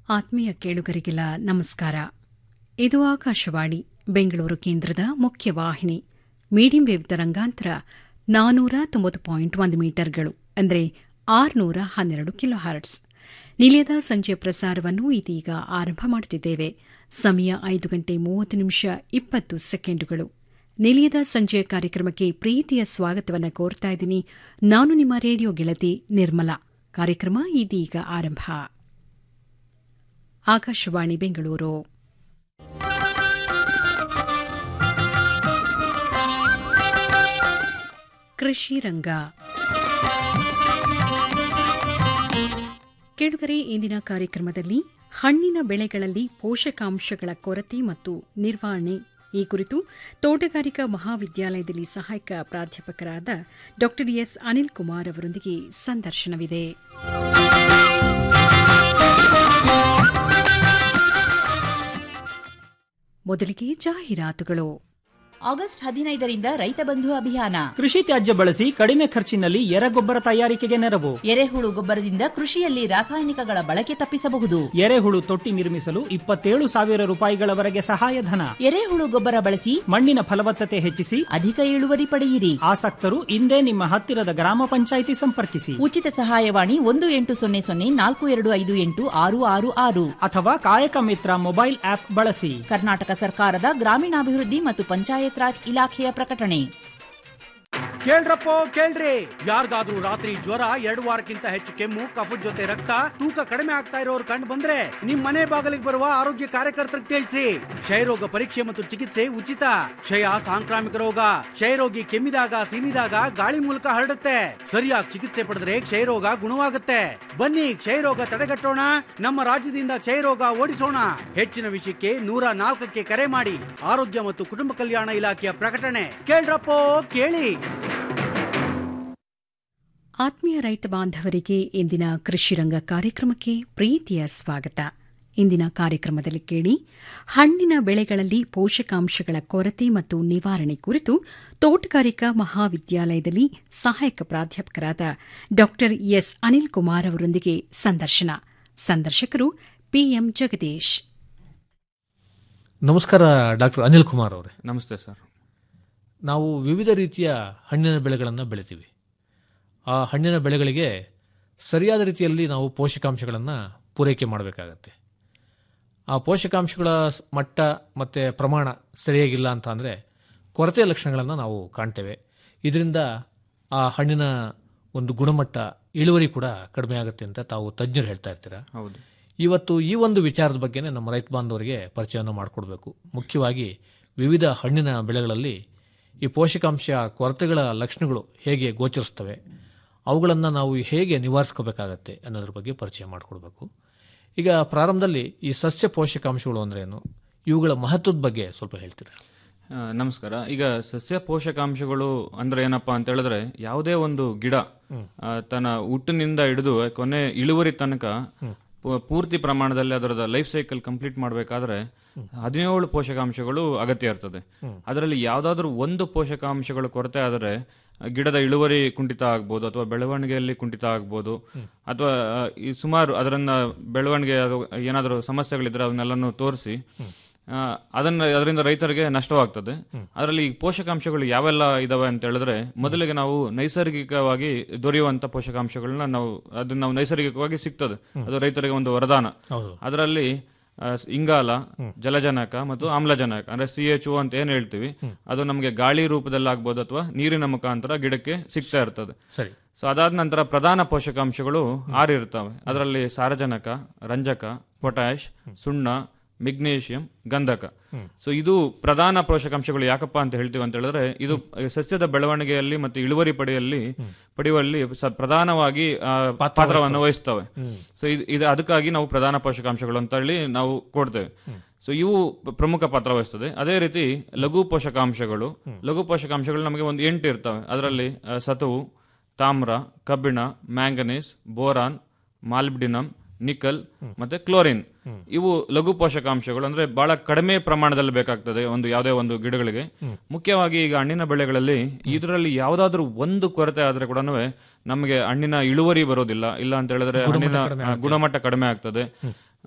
ಆತ್ಮೀಯ ಕೇಳುಗರಿಗೆಲ್ಲ ನಮಸ್ಕಾರ ಇದು ಆಕಾಶವಾಣಿ ಬೆಂಗಳೂರು ಕೇಂದ್ರದ ಮುಖ್ಯ ವಾಹಿನಿ ಮೀಡಿಯಂ ವೇವ್ ತರಂಗಾಂತರ ನಾನೂರ ತೊಂಬತ್ತು ಪಾಯಿಂಟ್ ಒಂದು ಮೀಟರ್ಗಳು ಅಂದರೆ ಆರುನೂರ ಹನ್ನೆರಡು ಕಿಲೋ ಹರ್ಟ್ಸ್ ನಿಲಯದ ಸಂಜೆ ಪ್ರಸಾರವನ್ನು ಇದೀಗ ಆರಂಭ ಮಾಡುತ್ತಿದ್ದೇವೆ ಸಮಯ ಐದು ಗಂಟೆ ಮೂವತ್ತು ನಿಮಿಷ ಇಪ್ಪತ್ತು ಸೆಕೆಂಡುಗಳು ನಿಲಯದ ಸಂಜೆಯ ಕಾರ್ಯಕ್ರಮಕ್ಕೆ ಪ್ರೀತಿಯ ಸ್ವಾಗತವನ್ನು ಕೋರ್ತಾ ಇದ್ದೀನಿ ನಾನು ನಿಮ್ಮ ರೇಡಿಯೋ ಗೆಳತಿ ನಿರ್ಮಲಾ ಕಾರ್ಯಕ್ರಮ ಇದೀಗ ಆರಂಭ ಆಕಾಶವಾಣಿ ಬೆಂಗಳೂರು ಕೃಷಿ ರಂಗ ಕೇಳುಗರೆ ಇಂದಿನ ಕಾರ್ಯಕ್ರಮದಲ್ಲಿ ಹಣ್ಣಿನ ಬೆಳೆಗಳಲ್ಲಿ ಪೋಷಕಾಂಶಗಳ ಕೊರತೆ ಮತ್ತು ನಿರ್ವಹಣೆ ಈ ಕುರಿತು ತೋಟಗಾರಿಕಾ ಮಹಾವಿದ್ಯಾಲಯದಲ್ಲಿ ಸಹಾಯಕ ಪ್ರಾಧ್ಯಾಪಕರಾದ ಡಾ ಎಸ್ ಅನಿಲ್ ಕುಮಾರ್ ಅವರೊಂದಿಗೆ ಸಂದರ್ಶನವಿದೆ ಮೊದಲಿಗೆ ಜಾಹೀರಾತುಗಳು ಆಗಸ್ಟ್ ಹದಿನೈದರಿಂದ ರೈತ ಬಂಧು ಅಭಿಯಾನ ಕೃಷಿ ತ್ಯಾಜ್ಯ ಬಳಸಿ ಕಡಿಮೆ ಖರ್ಚಿನಲ್ಲಿ ಎರೆಗೊಬ್ಬರ ತಯಾರಿಕೆಗೆ ನೆರವು ಎರೆಹುಳು ಗೊಬ್ಬರದಿಂದ ಕೃಷಿಯಲ್ಲಿ ರಾಸಾಯನಿಕಗಳ ಬಳಕೆ ತಪ್ಪಿಸಬಹುದು ಎರೆಹುಳು ತೊಟ್ಟಿ ನಿರ್ಮಿಸಲು ಇಪ್ಪತ್ತೇಳು ಸಾವಿರ ರೂಪಾಯಿಗಳವರೆಗೆ ಸಹಾಯಧನ ಎರೆಹುಳು ಗೊಬ್ಬರ ಬಳಸಿ ಮಣ್ಣಿನ ಫಲವತ್ತತೆ ಹೆಚ್ಚಿಸಿ ಅಧಿಕ ಇಳುವರಿ ಪಡೆಯಿರಿ ಆಸಕ್ತರು ಇಂದೇ ನಿಮ್ಮ ಹತ್ತಿರದ ಗ್ರಾಮ ಪಂಚಾಯಿತಿ ಸಂಪರ್ಕಿಸಿ ಉಚಿತ ಸಹಾಯವಾಣಿ ಒಂದು ಎಂಟು ಸೊನ್ನೆ ಸೊನ್ನೆ ನಾಲ್ಕು ಎರಡು ಐದು ಎಂಟು ಆರು ಆರು ಆರು ಅಥವಾ ಕಾಯಕ ಮಿತ್ರ ಮೊಬೈಲ್ ಆಪ್ ಬಳಸಿ ಕರ್ನಾಟಕ ಸರ್ಕಾರದ ಗ್ರಾಮೀಣಾಭಿವೃದ್ಧಿ ಮತ್ತು ಪಂಚಾಯತ್ ರಾಜ್ ಇಲಾಖೆಯ ಪ್ರಕಟಣೆ ಕೇಳ್ರಪ್ಪೋ ಕೇಳ್ರಿ ಯಾರಿಗಾದ್ರೂ ರಾತ್ರಿ ಜ್ವರ ಎರಡು ವಾರಕ್ಕಿಂತ ಹೆಚ್ಚು ಕೆಮ್ಮು ಕಫದ ಜೊತೆ ರಕ್ತ ತೂಕ ಕಡಿಮೆ ಆಗ್ತಾ ಇರೋರು ಕಂಡು ಬಂದ್ರೆ ನಿಮ್ ಮನೆ ಬಾಗಿಲಿಗೆ ಬರುವ ಆರೋಗ್ಯ ಕಾರ್ಯಕರ್ತರಿಗೆ ತಿಳಿಸಿ ಕ್ಷಯರೋಗ ಪರೀಕ್ಷೆ ಮತ್ತು ಚಿಕಿತ್ಸೆ ಉಚಿತ ಕ್ಷಯ ಸಾಂಕ್ರಾಮಿಕ ರೋಗ ಕ್ಷಯರೋಗಿ ಕೆಮ್ಮಿದಾಗ ಸೀನಿದಾಗ ಗಾಳಿ ಮೂಲಕ ಹರಡುತ್ತೆ ಸರಿಯಾಗಿ ಚಿಕಿತ್ಸೆ ಪಡೆದ್ರೆ ಕ್ಷಯರೋಗ ಗುಣವಾಗುತ್ತೆ ಬನ್ನಿ ಕ್ಷಯರೋಗ ತಡೆಗಟ್ಟೋಣ ನಮ್ಮ ರಾಜ್ಯದಿಂದ ಕ್ಷಯರೋಗ ಓಡಿಸೋಣ ಹೆಚ್ಚಿನ ವಿಷಯಕ್ಕೆ ನೂರ ನಾಲ್ಕಕ್ಕೆ ಕರೆ ಮಾಡಿ ಆರೋಗ್ಯ ಮತ್ತು ಕುಟುಂಬ ಕಲ್ಯಾಣ ಇಲಾಖೆಯ ಪ್ರಕಟಣೆ ಕೇಳ್ರಪ್ಪೋ ಕೇಳಿ ಆತ್ಮೀಯ ರೈತ ಬಾಂಧವರಿಗೆ ಇಂದಿನ ಕೃಷಿರಂಗ ಕಾರ್ಯಕ್ರಮಕ್ಕೆ ಪ್ರೀತಿಯ ಸ್ವಾಗತ ಇಂದಿನ ಕಾರ್ಯಕ್ರಮದಲ್ಲಿ ಕೇಳಿ ಹಣ್ಣಿನ ಬೆಳೆಗಳಲ್ಲಿ ಪೋಷಕಾಂಶಗಳ ಕೊರತೆ ಮತ್ತು ನಿವಾರಣೆ ಕುರಿತು ತೋಟಗಾರಿಕಾ ಮಹಾವಿದ್ಯಾಲಯದಲ್ಲಿ ಸಹಾಯಕ ಪ್ರಾಧ್ಯಾಪಕರಾದ ಡಾ ಎಸ್ ಅನಿಲ್ ಕುಮಾರ್ ಅವರೊಂದಿಗೆ ಸಂದರ್ಶನ ಸಂದರ್ಶಕರು ಪಿಎಂ ಜಗದೀಶ್ ನಮಸ್ಕಾರ ಡಾಕ್ಟರ್ ಅನಿಲ್ ಕುಮಾರ್ ಅವರೇ ನಮಸ್ತೆ ಸರ್ ನಾವು ವಿವಿಧ ರೀತಿಯ ಹಣ್ಣಿನ ಬೆಳೆಗಳನ್ನು ಬೆಳಿತೀವಿ ಆ ಹಣ್ಣಿನ ಬೆಳೆಗಳಿಗೆ ಸರಿಯಾದ ರೀತಿಯಲ್ಲಿ ನಾವು ಪೋಷಕಾಂಶಗಳನ್ನು ಪೂರೈಕೆ ಮಾಡಬೇಕಾಗತ್ತೆ ಆ ಪೋಷಕಾಂಶಗಳ ಸ್- ಮಟ್ಟ ಮತ್ತು ಪ್ರಮಾಣ ಸರಿಯಾಗಿಲ್ಲ ಅಂತ ಅಂದರೆ ಕೊರತೆಯ ಲಕ್ಷಣಗಳನ್ನು ನಾವು ಕಾಣ್ತೇವೆ ಇದರಿಂದ ಆ ಹಣ್ಣಿನ ಒಂದು ಗುಣಮಟ್ಟ ಇಳುವರಿ ಕೂಡ ಕಡಿಮೆ ಆಗುತ್ತೆ ಅಂತ ತಾವು ತಜ್ಞರು ಹೇಳ್ತಾ ಇರ್ತೀರಾ ಹೌದು ಇವತ್ತು ಈ ಒಂದು ವಿಚಾರದ ಬಗ್ಗೆನೇ ನಮ್ಮ ರೈತ ಬಾಂಧವರಿಗೆ ಪರಿಚಯವನ್ನು ಮಾಡಿಕೊಡ್ಬೇಕು ಮುಖ್ಯವಾಗಿ ವಿವಿಧ ಹಣ್ಣಿನ ಬೆಳೆಗಳಲ್ಲಿ ಈ ಪೋಷಕಾಂಶ ಕೊರತೆಗಳ ಲಕ್ಷಣಗಳು ಹೇಗೆ ಗೋಚರಿಸ್ತವೆ ಅವುಗಳನ್ನು ನಾವು ಹೇಗೆ ನಿವಾರಿಸ್ಕೋಬೇಕಾಗತ್ತೆ ಅನ್ನೋದ್ರ ಬಗ್ಗೆ ಪರಿಚಯ ಮಾಡಿಕೊಡ್ಬೇಕು ಈಗ ಪ್ರಾರಂಭದಲ್ಲಿ ಈ ಸಸ್ಯ ಪೋಷಕಾಂಶಗಳು ಅಂದ್ರೇನು ಇವುಗಳ ಮಹತ್ವದ ಬಗ್ಗೆ ಸ್ವಲ್ಪ ಹೇಳ್ತೀರಾ ಆ, ನಮಸ್ಕಾರ ಈಗ ಸಸ್ಯ ಪೋಷಕಾಂಶಗಳು ಅಂದ್ರೆ ಏನಪ್ಪಾ ಅಂತ ಹೇಳಿದ್ರೆ ಯಾವುದೇ ಒಂದು ಗಿಡ ಆ, ತನ್ನ ಹುಟ್ಟಿನಿಂದ ಹಿಡಿದು ಕೊನೆ ಇಳುವರಿ ತನಕ ಪೂ- ಪೂರ್ತಿ ಪ್ರಮಾಣದಲ್ಲಿ ಅದರದ ಲೈಫ್ ಸೈಕಲ್ ಕಂಪ್ಲೀಟ್ ಮಾಡಬೇಕಾದ್ರೆ ಹದಿನೇಳು ಪೋಷಕಾಂಶಗಳು ಅಗತ್ಯ ಇರ್ತದೆ ಅದರಲ್ಲಿ ಯಾವುದಾದ್ರೂ ಒಂದು ಪೋಷಕಾಂಶಗಳು ಕೊರತೆ ಆದರೆ ಗಿಡದ ಇಳುವರಿ ಕುಂಠಿತ ಆಗ್ಬೋದು ಅಥವಾ ಬೆಳವಣಿಗೆಯಲ್ಲಿ ಕುಂಠಿತ ಆಗ್ಬೋದು ಅಥವಾ ಆ, ಈ ಸುಮಾರು ಅದರನ್ನ ಬೆಳವಣಿಗೆ ಅದು ಏನಾದರೂ ಸಮಸ್ಯೆಗಳಿದ್ರೆ ಅವನ್ನೆಲ್ಲನೂ ತೋರಿಸಿ ಆ, ಅದನ್ನ ಅದರಿಂದ ರೈತರಿಗೆ ನಷ್ಟವಾಗ್ತದೆ ಅದರಲ್ಲಿ ಈ ಪೋಷಕಾಂಶಗಳು ಯಾವೆಲ್ಲ ಇದಾವೆ ಅಂತ ಹೇಳಿದ್ರೆ ಮೊದಲಿಗೆ ನಾವು ನೈಸರ್ಗಿಕವಾಗಿ ದೊರೆಯುವಂತ ಪೋಷಕಾಂಶಗಳನ್ನ ನಾವು ಅದನ್ನ ನಾವು ನೈಸರ್ಗಿಕವಾಗಿ ಸಿಗ್ತದೆ ಅದು ರೈತರಿಗೆ ಒಂದು ವರದಾನ ಹೌದು ಅದರಲ್ಲಿ ಆ, ಸ್- ಇಂಗಾಲ ಜಲಜನಕ ಮತ್ತು ಆಮ್ಲಜನಕ ಅಂದ್ರೆ ಸಿ ಎಚ್ ಒ ಅಂತ ಏನ್ ಹೇಳ್ತೀವಿ ಅದು ನಮಗೆ ಗಾಳಿ ರೂಪದಲ್ಲಿ ಆಗ್ಬೋದು ಅಥವಾ ನೀರಿನ ಮುಖಾಂತರ ಗಿಡಕ್ಕೆ ಸಿಗ್ತಾ ಇರ್ತದೆ ಸರಿ ಸೊ ಅದಾದ ನಂತರ ಪ್ರಧಾನ ಪೋಷಕಾಂಶಗಳು ಆರು ಇರ್ತವೆ ಅದರಲ್ಲಿ ಸಾರಜನಕ ರಂಜಕ ಪೊಟ್ಯಾಶ್ ಸುಣ್ಣ ಮೆಗ್ನೀಷಿಯಂ ಗಂಧಕ ಸೊ ಇದು ಪ್ರಧಾನ ಪೋಷಕಾಂಶಗಳು ಯಾಕಪ್ಪ ಅಂತ ಹೇಳ್ತೀವಿ ಅಂತ ಹೇಳಿದ್ರೆ ಇದು ಸಸ್ಯದ ಬೆಳವಣಿಗೆಯಲ್ಲಿ ಮತ್ತು ಇಳುವರಿ ಪಡೆಯಲ್ಲಿ ಪಡೆಯುವಲ್ಲಿ ಸ- ಪ್ರಧಾನವಾಗಿ ಆ, ಪಾತ್ರವನ್ನು ವಹಿಸ್ತವೆ ಸೊ ಇದು ಇದು ಅದಕ್ಕಾಗಿ ನಾವು ಪ್ರಧಾನ ಪೋಷಕಾಂಶಗಳು ಅಂತ ಹೇಳಿ ನಾವು ಕೊಡ್ತೇವೆ ಸೊ ಇವು ಪ- ಪ್ರಮುಖ ಪಾತ್ರ ವಹಿಸ್ತದೆ ಅದೇ ರೀತಿ ಲಘು ಪೋಷಕಾಂಶಗಳು ಲಘು ಪೋಷಕಾಂಶಗಳು ನಮಗೆ ಒಂದು ಎಂಟು ಇರ್ತವೆ ಅದರಲ್ಲಿ ಆ, ಸತುವು ತಾಮ್ರ ಕಬ್ಬಿಣ ಮ್ಯಾಂಗನೀಸ್ ಬೋರಾನ್ ಮಾಲ್ಬ್ಡಿನಮ್ ನಿಕಲ್ ಮತ್ತೆ ಕ್ಲೋರಿನ್ ಇವು ಲಘು ಪೋಷಕಾಂಶಗಳು ಅಂದ್ರೆ ಬಹಳ ಕಡಿಮೆ ಪ್ರಮಾಣದಲ್ಲಿ ಬೇಕಾಗ್ತದೆ ಒಂದು ಯಾವುದೇ ಒಂದು ಗಿಡಗಳಿಗೆ ಮುಖ್ಯವಾಗಿ ಈಗ ಹಣ್ಣಿನ ಬೆಳೆಗಳಲ್ಲಿ ಇದರಲ್ಲಿ ಯಾವ್ದಾದ್ರು ಒಂದು ಕೊರತೆ ಆದ್ರೆ ಕೂಡ ನಮಗೆ ಹಣ್ಣಿನ ಇಳುವರಿ ಬರೋದಿಲ್ಲ ಇಲ್ಲ ಅಂತ ಹೇಳಿದ್ರೆ ಹಣ್ಣಿನ ಆ, ಗುಣಮಟ್ಟ ಕಡಿಮೆ ಆಗ್ತದೆ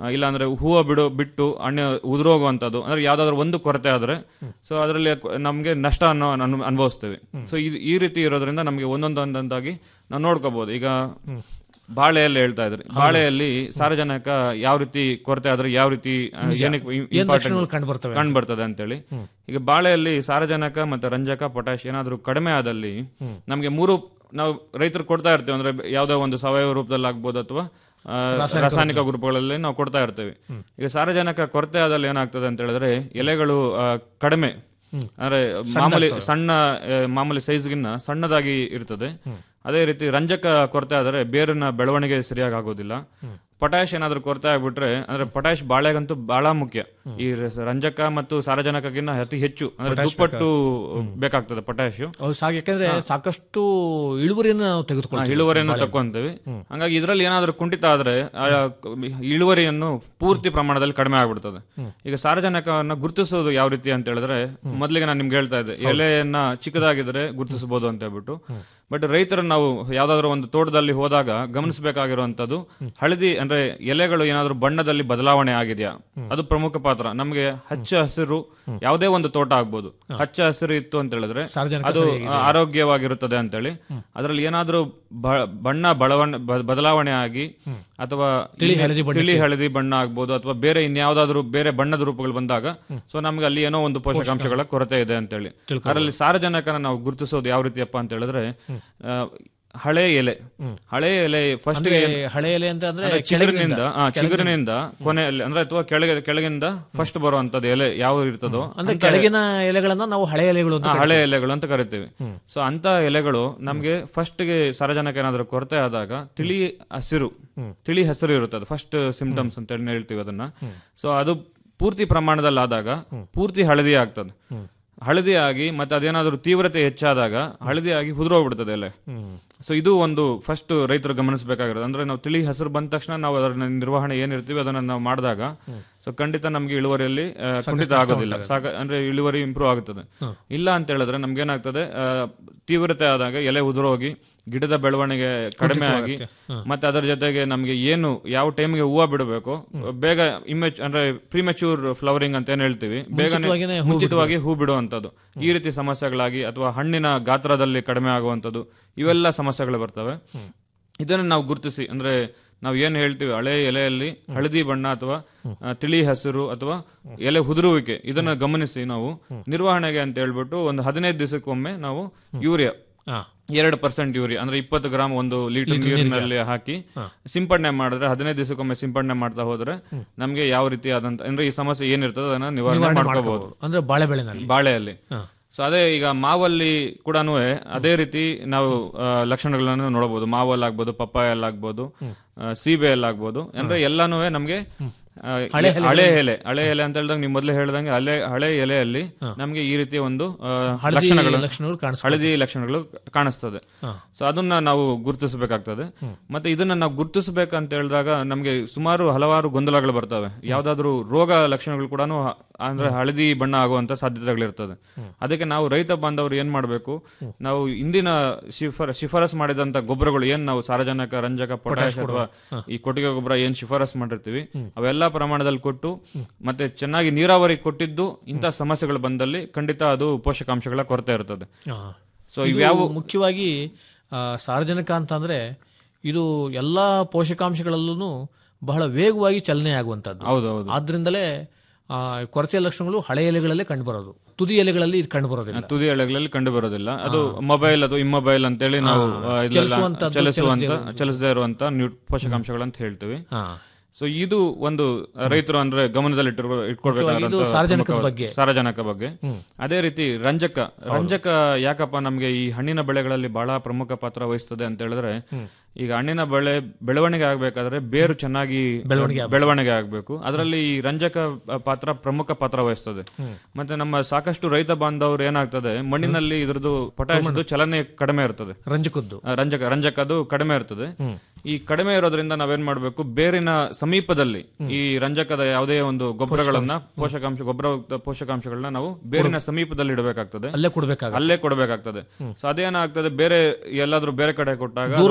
ಆ, ಇಲ್ಲಾಂದ್ರೆ ಹೂವು ಬಿಡು ಬಿಟ್ಟು ಹಣ್ಣು ಉದುರೋಗುವಂಥದ್ದು ಅಂದ್ರೆ ಯಾವ್ದಾದ್ರು ಒಂದು ಕೊರತೆ ಆದ್ರೆ ಸೊ ಅದರಲ್ಲಿ ನಮಗೆ ನಷ್ಟ ಅನ್ನೋ ಅನು- ಅನುಭವಿಸ್ತೀವಿ ಸೊ ಈ ರೀತಿ ಇರೋದ್ರಿಂದ ನಮಗೆ ಒಂದೊಂದೊಂದೊಂದಾಗಿ ನಾವು ನೋಡ್ಕೋಬಹುದು ಈಗ ಬಾಳೆಯಲ್ಲಿ ಹೇಳ್ತಾ ಇದ್ರಿ ಬಾಳೆಯಲ್ಲಿ ಸಾರಜನಕ ಯಾವ ರೀತಿ ಕೊರತೆ ಆದ್ರೆ ಯಾವ ರೀತಿ ಆ, ಏನಕ್ಕೆ ಏನ್ important ಲಕ್ಷಣಗಳು ಕಂಡುಬರ್ತವೆ ಕಂಡು ಬರ್ತದೆ ಅಂತೇಳಿ ಈಗ ಬಾಳೆಯಲ್ಲಿ ಸಾರಜನಕ ಮತ್ತೆ ರಂಜಕ ಪೊಟ್ಯಾಶ್ ಏನಾದ್ರೂ ಕಡಿಮೆ ಆದಲ್ಲಿ ನಮಗೆ ಮೂರು ನಾವು ರೈತರು ಕೊಡ್ತಾ ಇರ್ತೀವಿ ಅಂದ್ರೆ ಯಾವುದೋ ಒಂದು ಸಾವಯವ ರೂಪದಲ್ಲಿ ಆಗ್ಬೋದು ಅಥವಾ ಆ, ರಾಸಾಯನಿಕ ಗ್ರೂಪ್ಗಳಲ್ಲಿ ನಾವು ಕೊಡ್ತಾ ಇರ್ತೇವೆ ಈಗ ಸಾರಜನಕ ಕೊರತೆ ಆದಲ್ಲಿ ಏನಾಗ್ತದೆ ಅಂತ ಹೇಳಿದ್ರೆ ಎಲೆಗಳು ಆ, ಕಡಿಮೆ ಅಂದ್ರೆ ಮಾಮೂಲಿ ಸಣ್ಣ ಆ, ಮಾಮೂಲಿ ಸೈಜ್ಗಿನ್ನ ಸಣ್ಣದಾಗಿ ಇರ್ತದೆ ಅದೇ ರೀತಿ ರಂಜಕ ಕೊರತೆ ಆದರೆ ಬೇರಿನ ಬೆಳವಣಿಗೆ ಸರಿಯಾಗಿ ಆಗೋದಿಲ್ಲ ಪೊಟ್ಯಾಶ್ ಏನಾದ್ರೂ ಕೊರತೆ ಆಗ್ಬಿಟ್ರೆ ಅಂದ್ರೆ ಪೊಟ್ಯಾಶ್ ಬಾಳೆಗಂತೂ ಬಹಳ ಮುಖ್ಯ ಈ ರ- ರಂಜಕ ಮತ್ತು ಸಾರಜನಕಗಿನ್ನ ಅತಿ ಹೆಚ್ಚು ಅಂದ್ರೆ ದುಪ್ಪಟ್ಟು ಬೇಕಾಗ್ತದೆ ಪೊಟ್ಯಾಶ್ ಹೌದು ಸಾಕು ಯಾಕಂದ್ರೆ ಸಾಕಷ್ಟು ಇಳುವರಿಯನ್ನು ನಾವು ತೆಗೆದುಕೊಳ್ತೀವಿ ಇಳುವರಿಯನ್ನು ತಕೊಂತೀವಿ ಹಂಗಾಗಿ ಇದರಲ್ಲಿ ಏನಾದ್ರೂ ಕುಂಠಿತ ಆದ್ರೆ ಆ ಇಳುವರಿಯನ್ನು ಪೂರ್ತಿ ಪ್ರಮಾಣದಲ್ಲಿ ಕಡಿಮೆ ಆಗ್ಬಿಡ್ತದೆ ಈಗ ಸಾರಜನಕವನ್ನ ಗುರುತಿಸೋದು ಯಾವ ರೀತಿ ಅಂತ ಹೇಳಿದ್ರೆ ಮೊದಲಿಗೆ ನಾನು ನಿಮ್ಗೆ ಹೇಳ್ತಾ ಇದ್ದೆ ಎಲೆಯನ್ನ ಚಿಕ್ಕದಾಗಿದ್ರೆ ಗುರುತಿಸಬಹುದು ಅಂತ ಹೇಳ್ಬಿಟ್ಟು ಬಟ್ ರೈತರು ನಾವು ಯಾವ್ದಾದ್ರು ಒಂದು ತೋಟದಲ್ಲಿ ಹೋದಾಗ ಗಮನಿಸಬೇಕಾಗಿರುವಂತದ್ದು ಹಳದಿ ಅಂದ್ರೆ ಎಲೆಗಳು ಏನಾದ್ರೂ ಬಣ್ಣದಲ್ಲಿ ಬದಲಾವಣೆ ಆಗಿದೆಯಾ ಅದು ಪ್ರಮುಖ ಪಾತ್ರ ನಮಗೆ ಹಚ್ಚ ಹಸಿರು ಯಾವುದೇ ಒಂದು ತೋಟ ಆಗ್ಬೋದು ಹಚ್ಚ ಹಸಿರು ಇತ್ತು ಅಂತ ಹೇಳಿದ್ರೆ ಸಾರಜನಕ ಅದು ಆರೋಗ್ಯವಾಗಿರುತ್ತದೆ ಅಂತೇಳಿ ಅದರಲ್ಲಿ ಏನಾದ್ರೂ ಬ- ಬಣ್ಣ ಬಳವಣೆ ಬ- ಬದಲಾವಣೆ ಆಗಿ ಅಥವಾ ತಿಳಿ ಇನ್ನೇ- ಹಳದಿ ತಿಳಿ ಹಳದಿ ಬಣ್ಣ ಆಗ್ಬೋದು ಅಥವಾ ಬೇರೆ ಇನ್ಯಾವುದಾದ್ರೂ ಬೇರೆ ಬಣ್ಣದ ರೂಪಗಳು ಬಂದಾಗ ಸೊ ನಮ್ಗೆ ಅಲ್ಲಿ ಏನೋ ಒಂದು ಪೋಷಕಾಂಶಗಳ ಕೊರತೆ ಇದೆ ಅಂತೇಳಿ ಅದರಲ್ಲಿ ಸಾರಜನಕನ ನಾವು ಗುರುತಿಸೋದು ಯಾವ ರೀತಿಯಪ್ಪ ಅಂತ ಹೇಳಿದ್ರೆ ಆ, ಹಳೆ ಎಲೆ ಹಳೆ ಎಲೆ ಫಸ್ಟ್ ಅಂದ್ರೆ ಹಳೆ ಎಲೆ ಅಂತ ಅಂದ್ರೆ ಚಿಗುರಿನಿಂದ ಆ, ಚಿಗುರಿನಿಂದ ಕೊನೆಯಲ್ಲಿ ಅಂದ್ರೆ ಅಥವಾ ಕೆಳಗೆ ಕೆಳಗಿಂದ ಫಸ್ಟ್ ಬರುವಂತದ್ದು ಎಲೆ ಯಾವ ಇರ್ತದೋ ಅಂದ್ರೆ ಕೆಳಗಿನ ಎಲೆಗಳನ್ನ ನಾವು ಹಳೆ ಎಲೆಗಳು ಅಂತ ಆ, ಹಳೆ ಎಲೆಗಳು ಅಂತ ಕರಿತೀವಿ ಸೊ ಅಂತ ಎಲೆಗಳು ನಮ್ಗೆ ಫಸ್ಟ್ ಗೆ ಸಾರಜನಕ ಏನಾದ್ರೂ ಕೊರತೆ ಆದಾಗ ತಿಳಿ ಹಸಿರು ತಿಳಿ ಹಸಿರು ಇರುತ್ತದೆ ಫಸ್ಟ್ ಸಿಂಪ್ಟಮ್ಸ್ ಅಂತ ಹೇಳಿ ಹೇಳ್ತೀವಿ ಅದನ್ನ ಸೊ ಅದು ಪೂರ್ತಿ ಪ್ರಮಾಣದಲ್ಲಿ ಆದಾಗ ಪೂರ್ತಿ ಹಳದಿ ಆಗ್ತದೆ ಹಳದಿ ಆಗಿ ಮತ್ತೆ ಅದೇನಾದ್ರೂ ತೀವ್ರತೆ ಹೆಚ್ಚಾದಾಗ ಹಳದಿ ಆಗಿ ಉದುರೋಗ್ಬಿಡ್ತದೆ ಎಲೆ ಸೊ ಇದು ಒಂದು ಫಸ್ಟ್ ರೈತರು ಗಮನಿಸಬೇಕಾಗಿರೋದು ಅಂದ್ರೆ ನಾವು ತಿಳಿ ಹಸಿರು ಬಂದ ತಕ್ಷಣ ನಾವು ಅದರ ನಿರ್ವಹಣೆ ಏನಿರ್ತೀವಿ ಅದನ್ನ ನಾವು ಮಾಡಿದಾಗ ಸೊ ಖಂಡಿತ ನಮ್ಗೆ ಇಳುವರಿಯಲ್ಲಿ ಆ, ಖಂಡಿತ ಆಗೋದಿಲ್ಲ ಸಾಕ ಅಂದ್ರೆ ಇಳುವರಿ ಇಂಪ್ರೂವ್ ಆಗುತ್ತದೆ ಇಲ್ಲ ಅಂತ ಹೇಳಿದ್ರೆ ನಮ್ಗೆ ಏನಾಗ್ತದೆ ಆ, ತೀವ್ರತೆ ಆದಾಗ ಎಲೆ ಉದುರೋಗಿ ಗಿಡದ ಬೆಳವಣಿಗೆ ಕಡಿಮೆ ಆಗಿ ಮತ್ತೆ ಅದರ ಜೊತೆಗೆ ನಮ್ಗೆ ಏನು ಯಾವ ಟೈಮ್ಗೆ ಹೂವು ಬಿಡಬೇಕು ಬೇಗ ಇಮೆಚ್ ಅಂದ್ರೆ ಪ್ರಿಮೆಚೂರ್ ಫ್ಲವರಿಂಗ್ ಅಂತ ಏನ್ ಹೇಳ್ತೀವಿ ಬೇಗನೆ ಮುಂಚಿತವಾಗಿನೇ ಹೂ ಮುಂಚಿತವಾಗಿ ಹೂ ಬಿಡುವಂತದ್ದು ಈ ರೀತಿ ಸಮಸ್ಯೆಗಳಾಗಿ ಅಥವಾ ಹಣ್ಣಿನ ಗಾತ್ರದಲ್ಲಿ ಕಡಿಮೆ ಆಗುವಂತದ್ದು ಇವೆಲ್ಲ ಸಮಸ್ಯೆಗಳು ಬರ್ತವೆ ಇದನ್ನು ನಾವು ಗುರುತಿಸಿ ಅಂದ್ರೆ ನಾವು ಏನ್ ಹೇಳ್ತೀವಿ ಹಳೆ ಎಲೆಯಲ್ಲಿ ಹಳದಿ ಬಣ್ಣ ಅಥವಾ ಆ, ತಿಳಿ ಹಸಿರು ಅಥವಾ ಎಲೆ ಉದುರುವಿಕೆ ಇದನ್ನ ಗಮನಿಸಿ ನಾವು ನಿರ್ವಹಣೆಗೆ ಅಂತ ಹೇಳ್ಬಿಟ್ಟು ಒಂದು ಹದಿನೈದು ದಿವಸಕ್ಕೊಮ್ಮೆ ನಾವು ಯೂರಿಯಾ ಹಾ. ಎರಡು ಪರ್ಸೆಂಟ್ ಯೂರಿಯಾ ಅಂದ್ರೆ ಇಪ್ಪತ್ತು ಗ್ರಾಮ್ ಒಂದು ಲೀಟರ್ ನೀರಿನಲ್ಲಿ ಹಾಕಿ ಸಿಂಪಡಣೆ ಮಾಡಿದ್ರೆ ಹದಿನೈದು ದಿವಸಕ್ಕೊಮ್ಮೆ ಸಿಂಪಡಣೆ ಮಾಡ್ತಾ ಹೋದ್ರೆ ನಮ್ಗೆ ಯಾವ ರೀತಿ ಆದಂತ ಅಂದ್ರೆ ಈ ಸಮಸ್ಯೆ ಏನಿರ್ತದೆ ಅದನ್ನ ನಿವಾರಣೆ ನಿವಾರಣೆ ಮಾಡ್ಕೋಬಹುದು ಮಾಡ್ಕೋಬಹುದು ಅಂದ್ರೆ ಬಾಳೆ ಬೆಳೆನಲ್ಲಿ ಬಾಳೆಯಲ್ಲಿ ಹಾ. ಸೊ ಅದೇ ಈಗ ಮಾವಲ್ಲಿ ಕೂಡ ಅದೇ ರೀತಿ ನಾವು ಆ, ಲಕ್ಷಣಗಳನ್ನು ನೋಡಬಹುದು ಮಾವಲ್ಲಿ ಆಗ್ಬೋದು ಪಪ್ಪಾಯಲ್ಲಿ ಆಗ್ಬೋದು ಆ, ಸೀಬೆಯಲ್ಲಿ ಆಗ್ಬೋದು ಅಂದ್ರೆ ಎಲ್ಲಾನು ನಮ್ಗೆ ಆ, ಹಳೆ ಎಲೆ ಹಳೆ ಎಲೆ ಅಂತ ಹೇಳಿದಾಗ ನೀವು ಮೊದಲೇ ಹೇಳ್ದಂಗೆ ಹಳೆ ಹಳೆ ಎಲೆಯಲ್ಲಿ ನಮ್ಗೆ ಈ ರೀತಿಯ ಒಂದು ಆ, ಹಳದಿ ಲಕ್ಷಣಗಳು ಲಕ್ಷಣಗಳು ಕಾಣಿಸ್ಕೊಳ್ಳಿ ಹಳದಿ ಲಕ್ಷಣಗಳು ಕಾಣಿಸ್ತದೆ ಸೊ ಅದನ್ನ ನಾವು ಗುರುತಿಸಬೇಕಾಗ್ತದೆ ಮತ್ತೆ ಇದನ್ನ ನಾವು ಗುರುತಿಸಬೇಕಂತ ಹೇಳಿದಾಗ ನಮ್ಗೆ ಸುಮಾರು ಹಲವಾರು ಗೊಂದಲಗಳು ಬರ್ತವೆ ಯಾವ್ದಾದ್ರು ರೋಗ ಲಕ್ಷಣಗಳು ಕೂಡ ಅಂದ್ರೆ ಹಳದಿ ಬಣ್ಣ ಆಗುವಂತ ಸಾಧ್ಯತೆಗಳಿರ್ತದೆ ಅದಕ್ಕೆ ನಾವು ರೈತ ಬಾಂಧವರು ಏನ್ ಮಾಡಬೇಕು ನಾವು ಇಂದಿನ ಶಿಫಾರ ಶಿಫಾರಸ್ ಮಾಡಿದಂತ ಗೊಬ್ಬರಗಳು ಏನ್ ನಾವು ಸಾರಜನಕ ರಂಜಕ ಪೊಟ್ಯಾಶ್ ಅಥವಾ ಈ ಕೊಟ್ಟಿಗೆ ಗೊಬ್ಬರ ಏನ್ ಶಿಫಾರಸ್ ಮಾಡಿರ್ತೀವಿ ಅವೆಲ್ಲಾ ಪ್ರಮಾಣದಲ್ಲಿ ಕೊಟ್ಟು ಮತ್ತೆ ಚೆನ್ನಾಗಿ ನೀರಾವರಿ ಕೊಟ್ಟಿದ್ದು ಇಂಥ ಸಮಸ್ಯೆಗಳು ಬಂದಲ್ಲಿ ಖಂಡಿತ ಅದು ಪೋಷಕಾಂಶಗಳ ಕೊರತೆ ಇರ್ತದೆ ಹಾ. ಸೊ ಇದು ಇವ್ಯಾವು ಮುಖ್ಯವಾಗಿ ಆ, ಸಾರಜನಕ ಅಂತಂದ್ರೆ ಇದು ಎಲ್ಲಾ ಪೋಷಕಾಂಶಗಳಲ್ಲೂ ಬಹಳ ವೇಗವಾಗಿ ಚಲನೆ ಆಗುವಂತದ್ದು ಹೌದೌದು ಆದ್ರಿಂದಲೇ ಆ, ಕೊರತೆಯ ಲಕ್ಷಣಗಳು ಹಳೆ ಎಲೆಗಳಲ್ಲೇ ಕಂಡುಬರೋದು ತುದಿ ಎಲೆಗಳಲ್ಲಿ ಇದು ಕಂಡುಬರೋದಿಲ್ಲ ತುದಿ ಎಳೆಗಳಲ್ಲಿ ಕಂಡು ಬರೋದಿಲ್ಲ ಅದು ಮೊಬೈಲ್ ಅದು ಇಮ್ಮೊಬೈಲ್ ಅಂತೇಳಿ ನಾವು ಆ, ಇದೆಲ್ಲ ಚಲಿಸುವಂತದ್ದು, ಚಲಿಸುವಂತ ಚಲಿಸದೇ ಇರುವಂತ ನ್ಯೂ- ಪೋಷಕಾಂಶಗಳಂತ ಹೇಳ್ತೀವಿ ಹಾ. ಸೊ ಇದು ಒಂದು ರೈತರು ಅಂದ್ರೆ ಗಮನದಲ್ಲಿ ಇದು ಸಾರಜನಕದ ಬಗ್ಗೆ. ಸಾರಜನಕ ಬಗ್ಗೆ ಅದೇ ರೀತಿ ರಂಜಕ ರಂಜಕ ಯಾಕಪ್ಪ ನಮ್ಗೆ ಈ ಹಣ್ಣಿನ ಬೆಳೆಗಳಲ್ಲಿ ಬಹಳ ಪ್ರಮುಖ ಪಾತ್ರ ವಹಿಸ್ತದೆ ಅಂತ ಹೇಳಿದ್ರೆ ಈಗ ಹಣ್ಣಿನ ಬೆಳೆ ಬೆಳವಣಿಗೆ ಆಗ್ಬೇಕಾದ್ರೆ ಬೇರು ಚೆನ್ನಾಗಿ ಬೆಳವಣಿಗೆ ಆಗ್ಬೇಕು ಅದರಲ್ಲಿ ಈ ರಂಜಕ ಪಾತ್ರ ಪ್ರಮುಖ ಪಾತ್ರ ವಹಿಸ್ತದೆ ಮತ್ತೆ ನಮ್ಮ ಸಾಕಷ್ಟು ರೈತ ಬಾಂಧವರು ಏನಾಗ್ತದೆ ಮಣ್ಣಿನಲ್ಲಿ ಇದ್ರದ್ದು ಪೊಟ್ಯಾಶ್ ಚಲನೆ ಕಡಿಮೆ ಇರ್ತದೆ ರಂಜಕದ್ದು ಆ, ರಂಜಕ ರಂಜಕ ಅದು ಕಡಿಮೆ ಇರ್ತದೆ ಈ ಕಡಿಮೆ ಇರೋದ್ರಿಂದ ನಾವೇನ್ ಮಾಡ್ಬೇಕು ಬೇರಿನ ಸಮೀಪದಲ್ಲಿ ಈ ರಂಜಕದ ಯಾವುದೇ ಒಂದು ಗೊಬ್ಬರಗಳನ್ನ ಪೋಷಕಾಂಶ ಗೊಬ್ಬರ ಪೋಷಕಾಂಶಗಳನ್ನ ನಾವು ಬೇರಿನ ಸಮೀಪದಲ್ಲಿ ಇಡಬೇಕಾಗ್ತದೆ ಅಲ್ಲೇ ಕೊಡ್ಬೇಕಾಗ ಅಲ್ಲೇ ಕೊಡಬೇಕಾಗ್ತದೆ ಸೊ ಅದೇನಾಗ್ತದೆ ಬೇರೆ ಎಲ್ಲಾದ್ರೂ ಬೇರೆ ಕಡೆ ಕೊಟ್ಟಾಗ ದೂರ ಅದ್ರದ್ದು ಕೊಟ್ಟಾಗ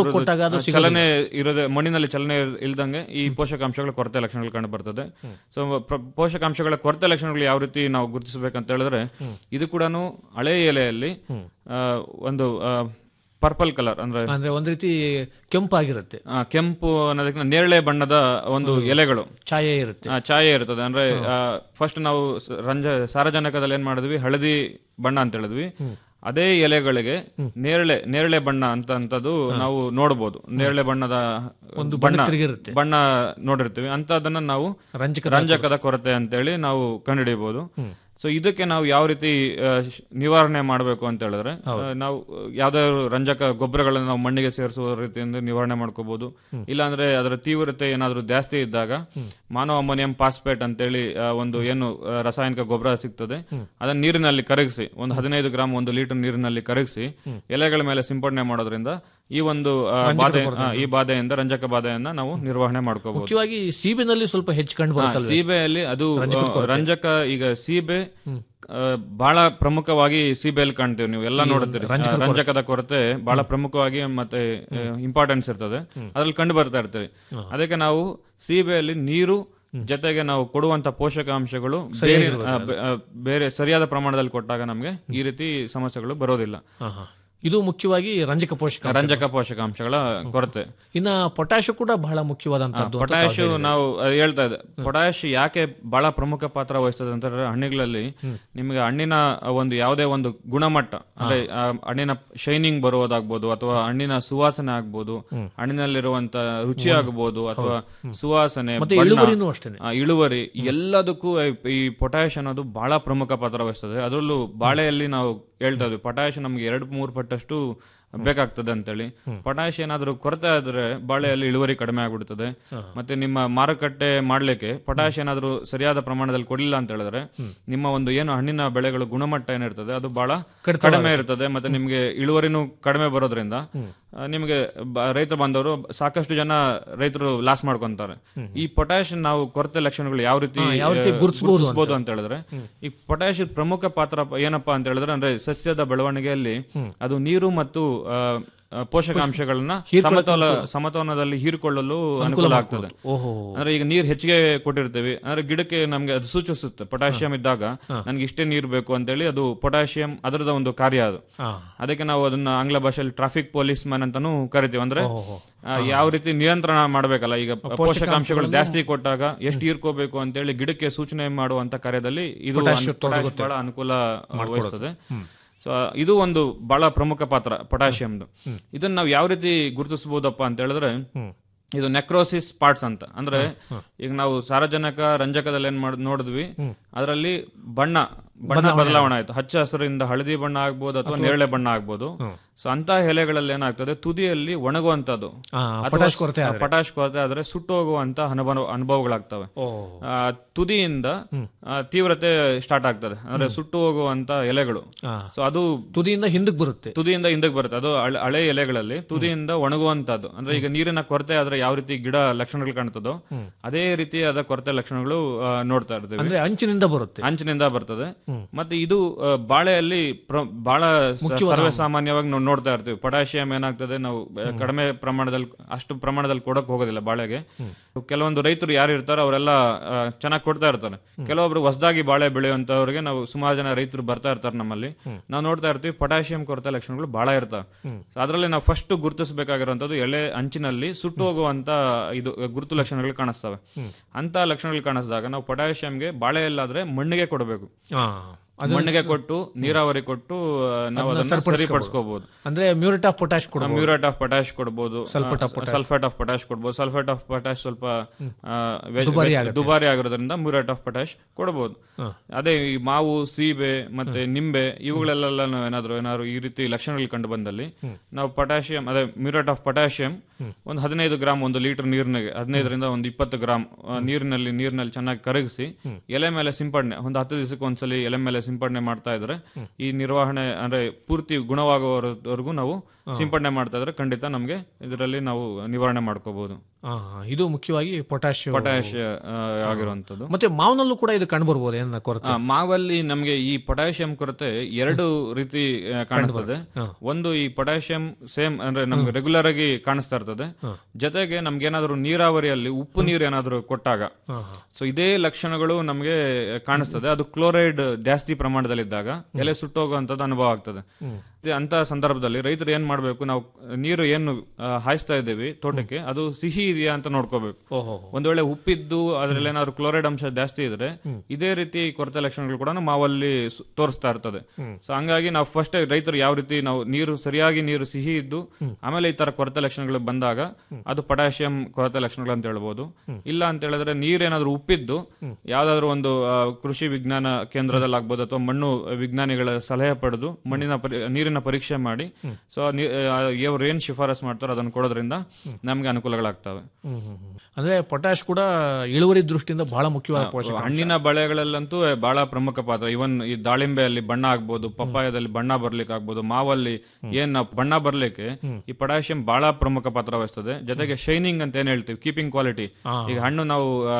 ಅದು ಆ, ಚಲನೆ ಇರೋದೇ ಮಣ್ಣಿನಲ್ಲಿ ಚಲನೆ ಇರ್- ಇಲ್ದಂಗೆ ಈ ಪೋಷಕಾಂಶಗಳ ಕೊರತೆ ಲಕ್ಷಣಗಳು ಕಂಡು ಬರ್ತದೆ ಸೊ ಪೋಷಕಾಂಶಗಳ ಕೊರತೆ ಲಕ್ಷಣಗಳು ಯಾವ ರೀತಿ ನಾವು ಗುರುತಿಸಬೇಕಂತ ಹೇಳಿದ್ರೆ ಇದು ಕೂಡ ಹಳೆ ಎಲೆಯಲ್ಲಿ ಆ, ಒಂದು ಪರ್ಪಲ್ ಕಲರ್ ಅಂದ್ರೆ ಅಂದ್ರೆ ಒಂದ್ ರೀತಿ ಕೆಂಪಾಗಿರುತ್ತೆ ಆ, ಕೆಂಪು ಅನ್ನೋದಕ್ಕಿಂತ ನೇರಳೆ ಬಣ್ಣದ ಒಂದು ಎಲೆಗಳು ಛಾಯೆ ಇರುತ್ತೆ ಆ, ಛಾಯೆ ಇರ್ತದೆ ಅಂದ್ರೆ ಫಸ್ಟ್ ನಾವು ಸ- ರಂಜ ಸಾರಜನಕದಲ್ಲಿ ಏನ್ ಮಾಡಿದ್ವಿ ಹಳದಿ ಬಣ್ಣ ಅಂತ ಹೇಳಿದ್ವಿ ಅದೇ ಎಲೆಗಳಿಗೆ ನೇರಳೆ ನೇರಳೆ ಬಣ್ಣ ಅಂತ ಅಂತದ್ದು ನಾವು ನೋಡಬಹುದು ನೇರಳೆ ಬಣ್ಣದ ಒಂದು ಬಣ್ಣ ಬಣ್ಣ ತಿರುಗಿರುತ್ತೆ ಬಣ್ಣ ನೋಡಿರ್ತೀವಿ ಅಂತದನ್ನ ನಾವು ರಂಜಕ ರಂಜಕದ ಕೊರತೆ ಅಂತೇಳಿ ನಾವು ಕಂಡುಹಿಡಿಯಬಹುದು ಸೊ ಇದಕ್ಕೆ ನಾವು ಯಾವ ರೀತಿ ಆ, ಶ್- ನಿವಾರಣೆ ಮಾಡಬೇಕು ಅಂತ ಹೇಳಿದ್ರೆ ಆ, ನಾವು ಯಾವ್ದಾದ್ರು ರಂಜಕ ಗೊಬ್ಬರಗಳನ್ನು ನಾವು ಮಣ್ಣಿಗೆ ಸೇರಿಸುವ ರೀತಿಯಿಂದ ನಿವಾರಣೆ ಮಾಡ್ಕೋಬಹುದು ಇಲ್ಲಾಂದ್ರೆ ಅದರ ತೀವ್ರತೆ ಏನಾದ್ರೂ ಜಾಸ್ತಿ ಇದ್ದಾಗ ಮಾನವ ಅಮೋನಿಯಂ ಫಾಸ್ಫೇಟ್ ಅಂತೇಳಿ ಆ, ಒಂದು ಏನು ಆ, ರಾಸಾಯನಿಕ ಗೊಬ್ಬರ ಸಿಗ್ತದೆ ಅದನ್ನ ನೀರಿನಲ್ಲಿ ಕರಗಿಸಿ ಒಂದು ಹದಿನೈದು ಗ್ರಾಮ್ ಒಂದು ಲೀಟರ್ ನೀರಿನಲ್ಲಿ ಕರಗಿಸಿ ಎಲೆಗಳ ಮೇಲೆ ಸಿಂಪಡಣೆ ಮಾಡೋದ್ರಿಂದ ಈ ಒಂದು ಆ, ಬಾಧೆ ಆ, ಈ ಬಾಧೆಯಿಂದ ರಂಜಕ ಬಾಧೆಯನ್ನ ನಾವು ನಿರ್ವಹಣೆ ಮಾಡ್ಕೋಬಹುದು ಮುಖ್ಯವಾಗಿ ಸೀಬೆನಲ್ಲಿ ಸ್ವಲ್ಪ ಹೆಚ್ಚು ಕಂಡು ಹಾ, ಬರುತ್ತಲ್ವೇ ಸೀಬೆಯಲ್ಲಿ ಅದು ಆ, ರಂಜಕ ಈಗ ಸೀಬೆ ಆ, ಬಹಳ ಪ್ರಮುಖವಾಗಿ ಸೀಬೆಯಲ್ಲಿ ಕಾಣ್ತೀವಿ ನೀವು ಎಲ್ಲ ನೋಡುತ್ತೀರಿ ಆ, ರಂಜಕದ ಕೊರತೆ ಬಹಳ ಪ್ರಮುಖವಾಗಿ ಮತ್ತೆ ಇಂಪಾರ್ಟೆನ್ಸ್ ಇರ್ತದೆ ಅದ್ರಲ್ಲಿ ಕಂಡು ಬರ್ತಾ ಇರ್ತೀವಿ ಅದಕ್ಕೆ ನಾವು ಸೀಬೆಯಲ್ಲಿ ನೀರು ಜೊತೆಗೆ ನಾವು ಕೊಡುವಂತ ಪೋಷಕಾಂಶಗಳು ಬೇರೆ ಆ, ಬೆ- ಆ, ಬೇರೆ ಸರಿಯಾದ ಪ್ರಮಾಣದಲ್ಲಿ ಕೊಟ್ಟಾಗ ನಮಗೆ ಈ ರೀತಿ ಸಮಸ್ಯೆಗಳು ಬರೋದಿಲ್ಲ ಹಾ, ಹಾ. ಇದು ಮುಖ್ಯವಾಗಿ ರಂಜಕ ಪೋಷಕ ರಂಜಕ ಪೋಷಕಾಂಶಗಳ ಕೊರತೆ ಇನ್ನ ಪೊಟ್ಯಾಶ್ ಕೂಡ ಬಹಳ ಮುಖ್ಯವಾದಂತದ್ದು ಅಂತ ಪೊಟ್ಯಾಶ್ ನಾವು ಅಹ್, ಹೇಳ್ತಾ ಇದ್ದೆ ಪೊಟ್ಯಾಶ್ ಯಾಕೆ ಬಹಳ ಪ್ರಮುಖ ಪಾತ್ರ ವಹಿಸ್ತದೆ ಅಂತ ಹೇಳಿದ್ರೆ ಹಣ್ಣುಗಳಲ್ಲಿ ನಿಮಗೆ ಹಣ್ಣಿನ ಒಂದು ಯಾವುದೇ ಒಂದು ಗುಣಮಟ್ಟ ಅಂದ್ರೆ ಆ ಹಣ್ಣಿನ ಶೈನಿಂಗ್ ಬರುವುದಾಗ್ಬೋದು ಅಥವಾ ಹಣ್ಣಿನ ಸುವಾಸನೆ ಆಗ್ಬೋದು ಹಣ್ಣಿನಲ್ಲಿರುವಂತ ರುಚಿ ಆಗ್ಬೋದು ಅಥವಾ ಸುವಾಸನೆ ಮತ್ತೆ ಬಣ್ಣ, ಇಳುವರಿನೂ ಅಷ್ಟೇನೆ. ಆ, ಇಳುವರಿ ಎಲ್ಲದಕ್ಕೂ ಈ ಪೊಟ್ಯಾಶ್ ಅನ್ನೋದು ಬಹಳ ಪ್ರಮುಖ ಪಾತ್ರ ವಹಿಸ್ತದೆ ಅದರಲ್ಲೂ ಬಾಳೆಯಲ್ಲಿ ನಾವು ಹೇಳ್ತಾ ಇದ್ವಿ ಪೊಟ್ಯಾಶ್ ನಮ್ಗೆ ಎರಡು ಮೂರು ಪಟ್ಟಷ್ಟು ಬೇಕಾಗ್ತದೆ ಅಂತೇಳಿ ಪೊಟ್ಯಾಶ್ ಏನಾದ್ರೂ ಕೊರತೆ ಆದ್ರೆ ಬಾಳೆಯಲ್ಲಿ ಇಳುವರಿ ಕಡಿಮೆ ಆಗ್ಬಿಡ್ತದೆ ಮತ್ತೆ ನಿಮ್ಮ ಮಾರುಕಟ್ಟೆ ಮಾಡ್ಲಿಕ್ಕೆ ಪೊಟ್ಯಾಶ್ ಏನಾದ್ರೂ ಸರಿಯಾದ ಪ್ರಮಾಣದಲ್ಲಿ ಕೊಡಲಿಲ್ಲ ಅಂತ ಹೇಳಿದ್ರೆ ನಿಮ್ಮ ಒಂದು ಏನು ಹಣ್ಣಿನ ಬೆಳೆಗಳು ಗುಣಮಟ್ಟ ಏನಿರ್ತದೆ ಅದು ಬಹಳ ಕಡಿಮೆ ಇರ್ತದೆ ಮತ್ತೆ ನಿಮ್ಗೆ ಇಳುವರಿನೂ ಕಡಿಮೆ ಬರೋದ್ರಿಂದ ಆ, ನಿಮ್ಗೆ ಬ- ರೈತ ಬಾಂಧವರು ಸಾಕಷ್ಟು ಜನ ರೈತರು ಲಾಸ್ ಮಾಡ್ಕೊಂತಾರೆ ಈ ಪೊಟ್ಯಾಶ್ ನಾವು ಕೊರತೆ ಲಕ್ಷಣಗಳು ಯಾವ ರೀತಿ ಯಾವ ರೀತಿ ಆ, ಗುರುತಿಸ್ಬೋದು ಗುರುತಿಸ್ಬೋದು ಅಂತ ಹೇಳಿದ್ರೆ ಈ ಪೊಟ್ಯಾಶ್ ಪ್ರಮುಖ ಪಾತ್ರ ಪ- ಏನಪ್ಪಾ ಅಂತ ಹೇಳಿದ್ರೆ ಅಂದ್ರೆ ಸಸ್ಯದ ಬೆಳವಣಿಗೆಯಲ್ಲಿ ಅದು ನೀರು ಮತ್ತು ಆ, ಆ, ಪೋಷಕಾಂಶಗಳನ್ನ ಸಮತೋಲ ಸಮತೋಲನದಲ್ಲಿ ಹೀರಿಕೊಳ್ಳಲು ಅನುಕೂಲ ಆಗ್ತದೆ ಓಹೋ ಅಂದ್ರೆ ಈಗ ನೀರ್ ಹೆಚ್ಚಿಗೆ ಕೊಟ್ಟಿರ್ತೀವಿ ಅಂದ್ರೆ ಗಿಡಕ್ಕೆ ನಮ್ಗೆ ಅದು ಸೂಚಿಸುತ್ತೆ ಪೊಟ್ಯಾಷಿಯಂ ಇದ್ದಾಗ ನನ್ಗೆ ಇಷ್ಟೇ ನೀರ್ ಬೇಕು ಅಂತೇಳಿ ಅದು ಪೊಟ್ಯಾಷಿಯಂ ಅದರದ ಒಂದು ಕಾರ್ಯ ಅದು ಹಾ. ಅದಕ್ಕೆ ನಾವು ಅದನ್ನ ಆಂಗ್ಲ ಭಾಷೆಯಲ್ಲಿ ಟ್ರಾಫಿಕ್ ಪೊಲೀಸ್ ಮ್ಯಾನ್ ಅಂತಾನು ಕರಿತೀವಿ ಅಂದ್ರೆ ಆ, ಯಾವ ರೀತಿ ನಿಯಂತ್ರಣ ಮಾಡ್ಬೇಕಲ್ಲ ಈಗ ಪೋಷಕಾಂಶಗಳು ಜಾಸ್ತಿ ಕೊಟ್ಟಾಗ ಎಷ್ಟು ಹೀರ್ಕೋಬೇಕು ಅಂತೇಳಿ ಗಿಡಕ್ಕೆ ಸೂಚನೆ ಮಾಡುವಂತ ಕಾರ್ಯದಲ್ಲಿ ಇದು ಅನು- potash ಬಹಳ ಅನುಕೂಲ ವಹಿಸ್ತದೆ ಸೊ ಇದು ಒಂದು ಬಹಳ ಪ್ರಮುಖ ಪಾತ್ರ ಪೊಟ್ಯಾಷಿಯಂದು ಇದನ್ನ ನಾವು ಯಾವ ರೀತಿ ಗುರುತಿಸಬಹುದಪ್ಪ ಅಂತ ಹೇಳಿದ್ರೆ ಇದು ನೆಕ್ರೋಸಿಸ್ ಪಾರ್ಟ್ಸ್ ಅಂತ ಅಂದ್ರೆ ಈಗ ನಾವು ಸಾರಜನಕ ರಂಜಕದಲ್ಲಿ ಏನ್ ಮಾಡ್ ನೋಡಿದ್ವಿ ಅದರಲ್ಲಿ ಬಣ್ಣ ಬಣ್ಣ ಬದಲಾವಣೆ ಆಯ್ತು ಹಚ್ಚ ಹಸಿರಿಂದ ಹಳದಿ ಬಣ್ಣ ಆಗ್ಬೋದು ಅಥವಾ ನೇರಳೆ ಬಣ್ಣ ಆಗ್ಬೋದು ಸೊ ಅಂತ ಎಲೆಗಳಲ್ಲಿ ಏನಾಗ್ತದೆ ತುದಿಯಲ್ಲಿ ಒಣಗುವಂತದ್ದು ಆ, ಅಥವಾ ಪೊಟ್ಯಾಶ್ ಕೊರತೆ ಆದ್ರೆ. ಪೊಟ್ಯಾಶ್ ಕೊರತೆ ಆದ್ರೆ ಸುಟ್ಟು ಹೋಗುವಂತ ಅನುಭವ ಅನುಭವಗಳಾಗ್ತವೆ ಓ ಆ, ತುದಿಯಿಂದ ಆ, ತೀವ್ರತೆ ಸ್ಟಾರ್ಟ್ ಆಗ್ತದೆ ಅಂದ್ರೆ ಸುಟ್ಟು ಹೋಗುವಂತ ಎಲೆಗಳು ಆ. ಸೊ ಅದು ತುದಿಯಿಂದ ಹಿಂದಕ್ಕೆ ಬರುತ್ತೆ ತುದಿಯಿಂದ ಹಿಂದಕ್ಕೆ ಬರುತ್ತೆ ಅದು ಹಳೆ- ಹಳೆ ಎಲೆಗಳಲ್ಲಿ ತುದಿಯಿಂದ ಒಣಗುವಂತದ್ದು ಅಂದ್ರೆ ಈಗ ನೀರಿನ ಕೊರತೆ ಆದ್ರೆ ಯಾವ ರೀತಿ ಗಿಡ ಲಕ್ಷಣಗಳು ಕಾಣ್ತದೋ ಅದೇ ರೀತಿಯಾದ ಕೊರತೆ ಲಕ್ಷಣಗಳು ಆ, ನೋಡ್ತಾ ಇರ್ತೀವಿ ಅಂದ್ರೆ ಅಂಚಿನಿಂದ ಬರುತ್ತೆ ಅಂಚಿನಿಂದ ಬರ್ತದೆ ಮತ್ತೆ ಇದು ಆ, ಬಾಳೆಯಲ್ಲಿ ಪ್ರ- ಬಹಳ ಸ- ಸರ್ವೇ ಸಾಮಾನ್ಯವಾಗಿ ನಾವು ನೋಡ್ತಾ ಇರ್ತೀವಿ ಪೊಟ್ಯಾಷಿಯಂ ಏನಾಗ್ತದೆ ನಾವು ಆ, ಕಡಿಮೆ ಪ್ರಮಾಣದಲ್ಲಿ ಅಷ್ಟು ಪ್ರಮಾಣದಲ್ಲಿ ಕೊಡಕ್ ಹೋಗೋದಿಲ್ಲ ಬಾಳೆಗೆ ಕೆಲವೊಂದು ರೈತರು ಯಾರು ಇರ್ತಾರೋ ಅವರೆಲ್ಲ ಚೆನ್ನಾಗಿ ಕೊಡ್ತಾ ಇರ್ತಾರೆ ಕೆಲವೊಬ್ರು ಹೊಸದಾಗಿ ಬಾಳೆ ಬೆಳೆಯುವಂತವ್ರಿಗೆ ನಾವು ಸುಮಾರು ಜನ ರೈತರು ಬರ್ತಾ ಇರ್ತಾರೆ ನಮ್ಮಲ್ಲಿ ನಾವು ನೋಡ್ತಾ ಇರ್ತೀವಿ ಪೊಟ್ಯಾಷಿಯಂ ಕೊರತೆ ಲಕ್ಷಣಗಳು ಬಹಳ ಇರ್ತವೆ ಅದರಲ್ಲಿ ನಾವು ಫಸ್ಟ್ ಗುರುತಿಸಬೇಕಾಗಿರುವಂತದ್ದು ಎಳೆ ಅಂಚಿನಲ್ಲಿ ಸುಟ್ಟು ಹೋಗುವಂತ ಇದು ಗುರುತು ಲಕ್ಷಣಗಳು ಕಾಣಿಸ್ತವೆ ಅಂತ ಲಕ್ಷಣಗಳು ಕಾಣಿಸಿದಾಗ ನಾವು ಪೊಟ್ಯಾಷಿಯಂಗೆ ಬಾಳೆಯಲ್ಲಾದ್ರೆ ಮಣ್ಣಿಗೆ ಕೊಡಬೇಕು ಆ, ಅದು ಮಣ್ಣಿಗೆ ಕೊಟ್ಟು ನೀರಾವರಿ ಕೊಟ್ಟು ಆ, ನಾವು ಅದನ್ನ ಸರಿಪಡಿಸ್ಕೋಬಹುದು ಅಂದ್ರೆ ಮ್ಯೂರಿಟ್ ಆಫ್ ಪೊಟ್ಯಾಶ್ ಕೂಡ ಮ್ಯೂರೇಟ್ ಆಫ್ ಪೊಟ್ಯಾಶ್ ಕೊಡಬಹುದು Sulphate of potash. Sulphate of potash ಕೊಡಬಹುದು ಸಲ್ಫೇಟ್ ಆಫ್ ಪೊಟ್ಯಾಶ್ ಸ್ವಲ್ಪ ಆ, ವೆ- ದುಬಾರಿ ವೆ- ಆಗುತ್ತೆ. ದುಬಾರಿ ಆಗಿರೋದ್ರಿಂದ ಮ್ಯೂರೇಟ್ ಆಫ್ ಪೊಟ್ಯಾಶ್ ಕೊಡಬಹುದು ಅದೇ ಈ ಮಾವು ಸೀಬೆ ಮತ್ತೆ ನಿಂಬೆ ಇವುಗಳೆಲ್ಲ ನಾವು ಏನಾದ್ರು ಏನಾದ್ರು ಈ ರೀತಿ ಲಕ್ಷಣಗಳು ಕಂಡು ಬಂದಲ್ಲಿ ನಾವು ಪೊಟ್ಯಾಷಿಯಂ ಅದೇ ಮ್ಯೂರೇಟ್ ಆಫ್ ಪೊಟ್ಯಾಷಿಯಂ ಒಂದು ಹದಿನೈದು ಗ್ರಾಮ್ ಒಂದು ಲೀಟರ್ ನೀರಿನಾಗೆ ಹದಿನೈದರಿಂದ ಒಂದು ಇಪ್ಪತ್ತು ಗ್ರಾಮ್ ಆ, ನೀರಿನಲ್ಲಿ ನೀರಿನಲ್ಲಿ ಚೆನ್ನಾಗಿ ಕರಗಿಸಿ ಎಲೆ ಮೇಲೆ ಸಿಂಪಡಣೆ ಒಂದು ಹತ್ತು ದಿವಸಕ್ಕೆ ಒಂದ್ಸಲಿ ಎಲೆ ಮೇಲೆ ಸಿಂಪಡಣೆ ಮಾಡ್ತಾ ಇದ್ರೆ ಈ ನಿರ್ವಹಣೆ ಅಂದ್ರೆ ಪೂರ್ತಿ ಗುಣವಾಗುವವರೆಗೂ ನಾವು ಸಿಂಪಡಣೆ ಮಾಡ್ತಾ ಇದ್ರೆ ಖಂಡಿತ ನಮಗೆ ಇದರಲ್ಲಿ ನಾವು ನಿವಾರಣೆ ಮಾಡ್ಕೋಬಹುದು ಆ, ಇದು ಮುಖ್ಯವಾಗಿ ಪೊಟ್ಯಾಶ್ ಪೊಟ್ಯಾಶ್ ಆಗಿರುವಂತದ್ದು ಮತ್ತೆ ಮಾವಿನಲ್ಲೂ ಕೂಡ ಇದು ಕಂಡು ಬರ್ಬೋದು ಏನ ಕೊರತೆ ಆ, ಮಾವಲ್ಲಿ ನಮ್ಗೆ ಈ ಪೊಟ್ಯಾಷಿಯಂ ಕೊರತೆ ಎರಡು ರೀತಿ ಆ, ಕಾಣಿಸ್ತದೆ ಒಂದು ಈ ಪೊಟ್ಯಾಷಿಯಂ ಸೇಮ್ ಅಂದ್ರೆ ನಮ್ಗೆ ರೆಗ್ಯುಲರ್ ಆಗಿ ಕಾಣಿಸ್ತಾ ಇರ್ತದೆ ಜೊತೆಗೆ ನಮ್ಗೆ ಏನಾದ್ರು ನೀರಾವರಿಯಲ್ಲಿ ಉಪ್ಪು ನೀರು ಏನಾದ್ರು ಕೊಟ್ಟಾಗ ಸೊ ಇದೇ ಲಕ್ಷಣಗಳು ನಮ್ಗೆ ಕಾಣಿಸ್ತದೆ ಅದು ಕ್ಲೋರೈಡ್ ಜಾಸ್ತಿ ಪ್ರಮಾಣದಲ್ಲಿದ್ದಾಗ ಎಲೆ ಸುಟ್ಟೋಗುವಂತದ್ದು ಅನುಭವ ಆಗ್ತದೆ ಮತ್ತೆ ಅಂತ ಸಂದರ್ಭದಲ್ಲಿ ರೈತರು ಏನ್ ಮಾಡ್ಬೇಕು ನಾವು ನೀರು ಏನು ಆ, ಹಾಯಿಸ್ತಾ ಇದ್ದೇವೆ ತೋಟಕ್ಕೆ ಅದು ಸಿಹಿ ಇದೆಯಾ ಅಂತ ನೋಡ್ಕೋಬೇಕು ಓಹೋ ಒಂದ್ ವೇಳೆ ಉಪ್ಪಿದ್ದು ಅದ್ರಲ್ಲಿ ಏನಾದ್ರು ಕ್ಲೋರೈಡ್ ಅಂಶ ಜಾಸ್ತಿ ಇದ್ರೆ ಇದೇ ರೀತಿ ಕೊರತೆ ಲಕ್ಷಣಗಳು ಕೂಡ ಮಾವಲ್ಲಿ ಸು- ತೋರಿಸ್ತಾ ಇರ್ತದೆ ಸೊ ಹಂಗಾಗಿ ನಾವು ಫಸ್ಟ್ ರೈತರು ಯಾವ ರೀತಿ ನಾವು ನೀರು ಸರಿಯಾಗಿ ನೀರು ಸಿಹಿ ಇದ್ದು ಆಮೇಲೆ ಈ ತರ ಕೊರತೆ ಲಕ್ಷಣಗಳು ಬಂದಾಗ ಅದು ಪೊಟ್ಯಾಷಿಯಂ ಕೊರತೆ ಲಕ್ಷಣಗಳು ಅಂತ ಹೇಳ್ಬೋದು ಇಲ್ಲ ಅಂತ ಹೇಳಿದ್ರೆ ನೀರೇನಾದ್ರೂ ಉಪ್ಪಿದ್ದು ಯಾವ್ದಾದ್ರು ಒಂದು ಆ, ಕೃಷಿ ವಿಜ್ಞಾನ ಕೇಂದ್ರದಲ್ಲಿ ಆಗ್ಬೋದು ಅಥವಾ ಮಣ್ಣು ವಿಜ್ಞಾನಿಗಳ ಸಲಹೆ ಪಡೆದು ಮಣ್ಣಿನ ಪರಿ- ನೀರಿನ ಪರೀಕ್ಷೆ ಮಾಡಿ ಸೊ ಇವ್ರು ಏನ್ ಶಿಫಾರಸ್ ಮಾಡ್ತಾರೋ ಅದನ್ನು ಕೊಡೋದ್ರಿಂದ ನಮ್ಗೆ ಅನುಕೂಲಗಳಾಗ್ತವೆ ಅಂದ್ರೆ ಪೊಟ್ಯಾಶ್ ಕೂಡ ಇಳುವರಿ ದೃಷ್ಟಿಯಿಂದ ಬಹಳ ಮುಖ್ಯವಾದ ಪೋಷಕ ಹಣ್ಣಿನ ಬೆಳೆಗಳಲ್ಲಂತೂ ಬಹಳ ಪ್ರಮುಖ ಪಾತ್ರ ಇವನ್ ಈ ದಾಳಿಂಬೆಯಲ್ಲಿ ಬಣ್ಣ ಆಗ್ಬೋದು ಪಪ್ಪಾಯದಲ್ಲಿ ಬಣ್ಣ ಬರ್ಲಿಕ್ಕೆ ಆಗ್ಬೋದು ಮಾವಲ್ಲಿ ಏನ್ ನಾವು ಬಣ್ಣ ಬರ್ಲಿಕ್ಕೆ ಈ ಪೊಟ್ಯಾಷಿಯಂ ಬಹಳ ಪ್ರಮುಖ ಪಾತ್ರ ವಹಿಸ್ತದೆ ಜೊತೆಗೆ ಶೈನಿಂಗ್ ಅಂತ ಏನ್ ಹೇಳ್ತೀವಿ ಕೀಪಿಂಗ್ ಕ್ವಾಲಿಟಿ ಈಗ ಹಣ್ಣು ನಾವು ಆ,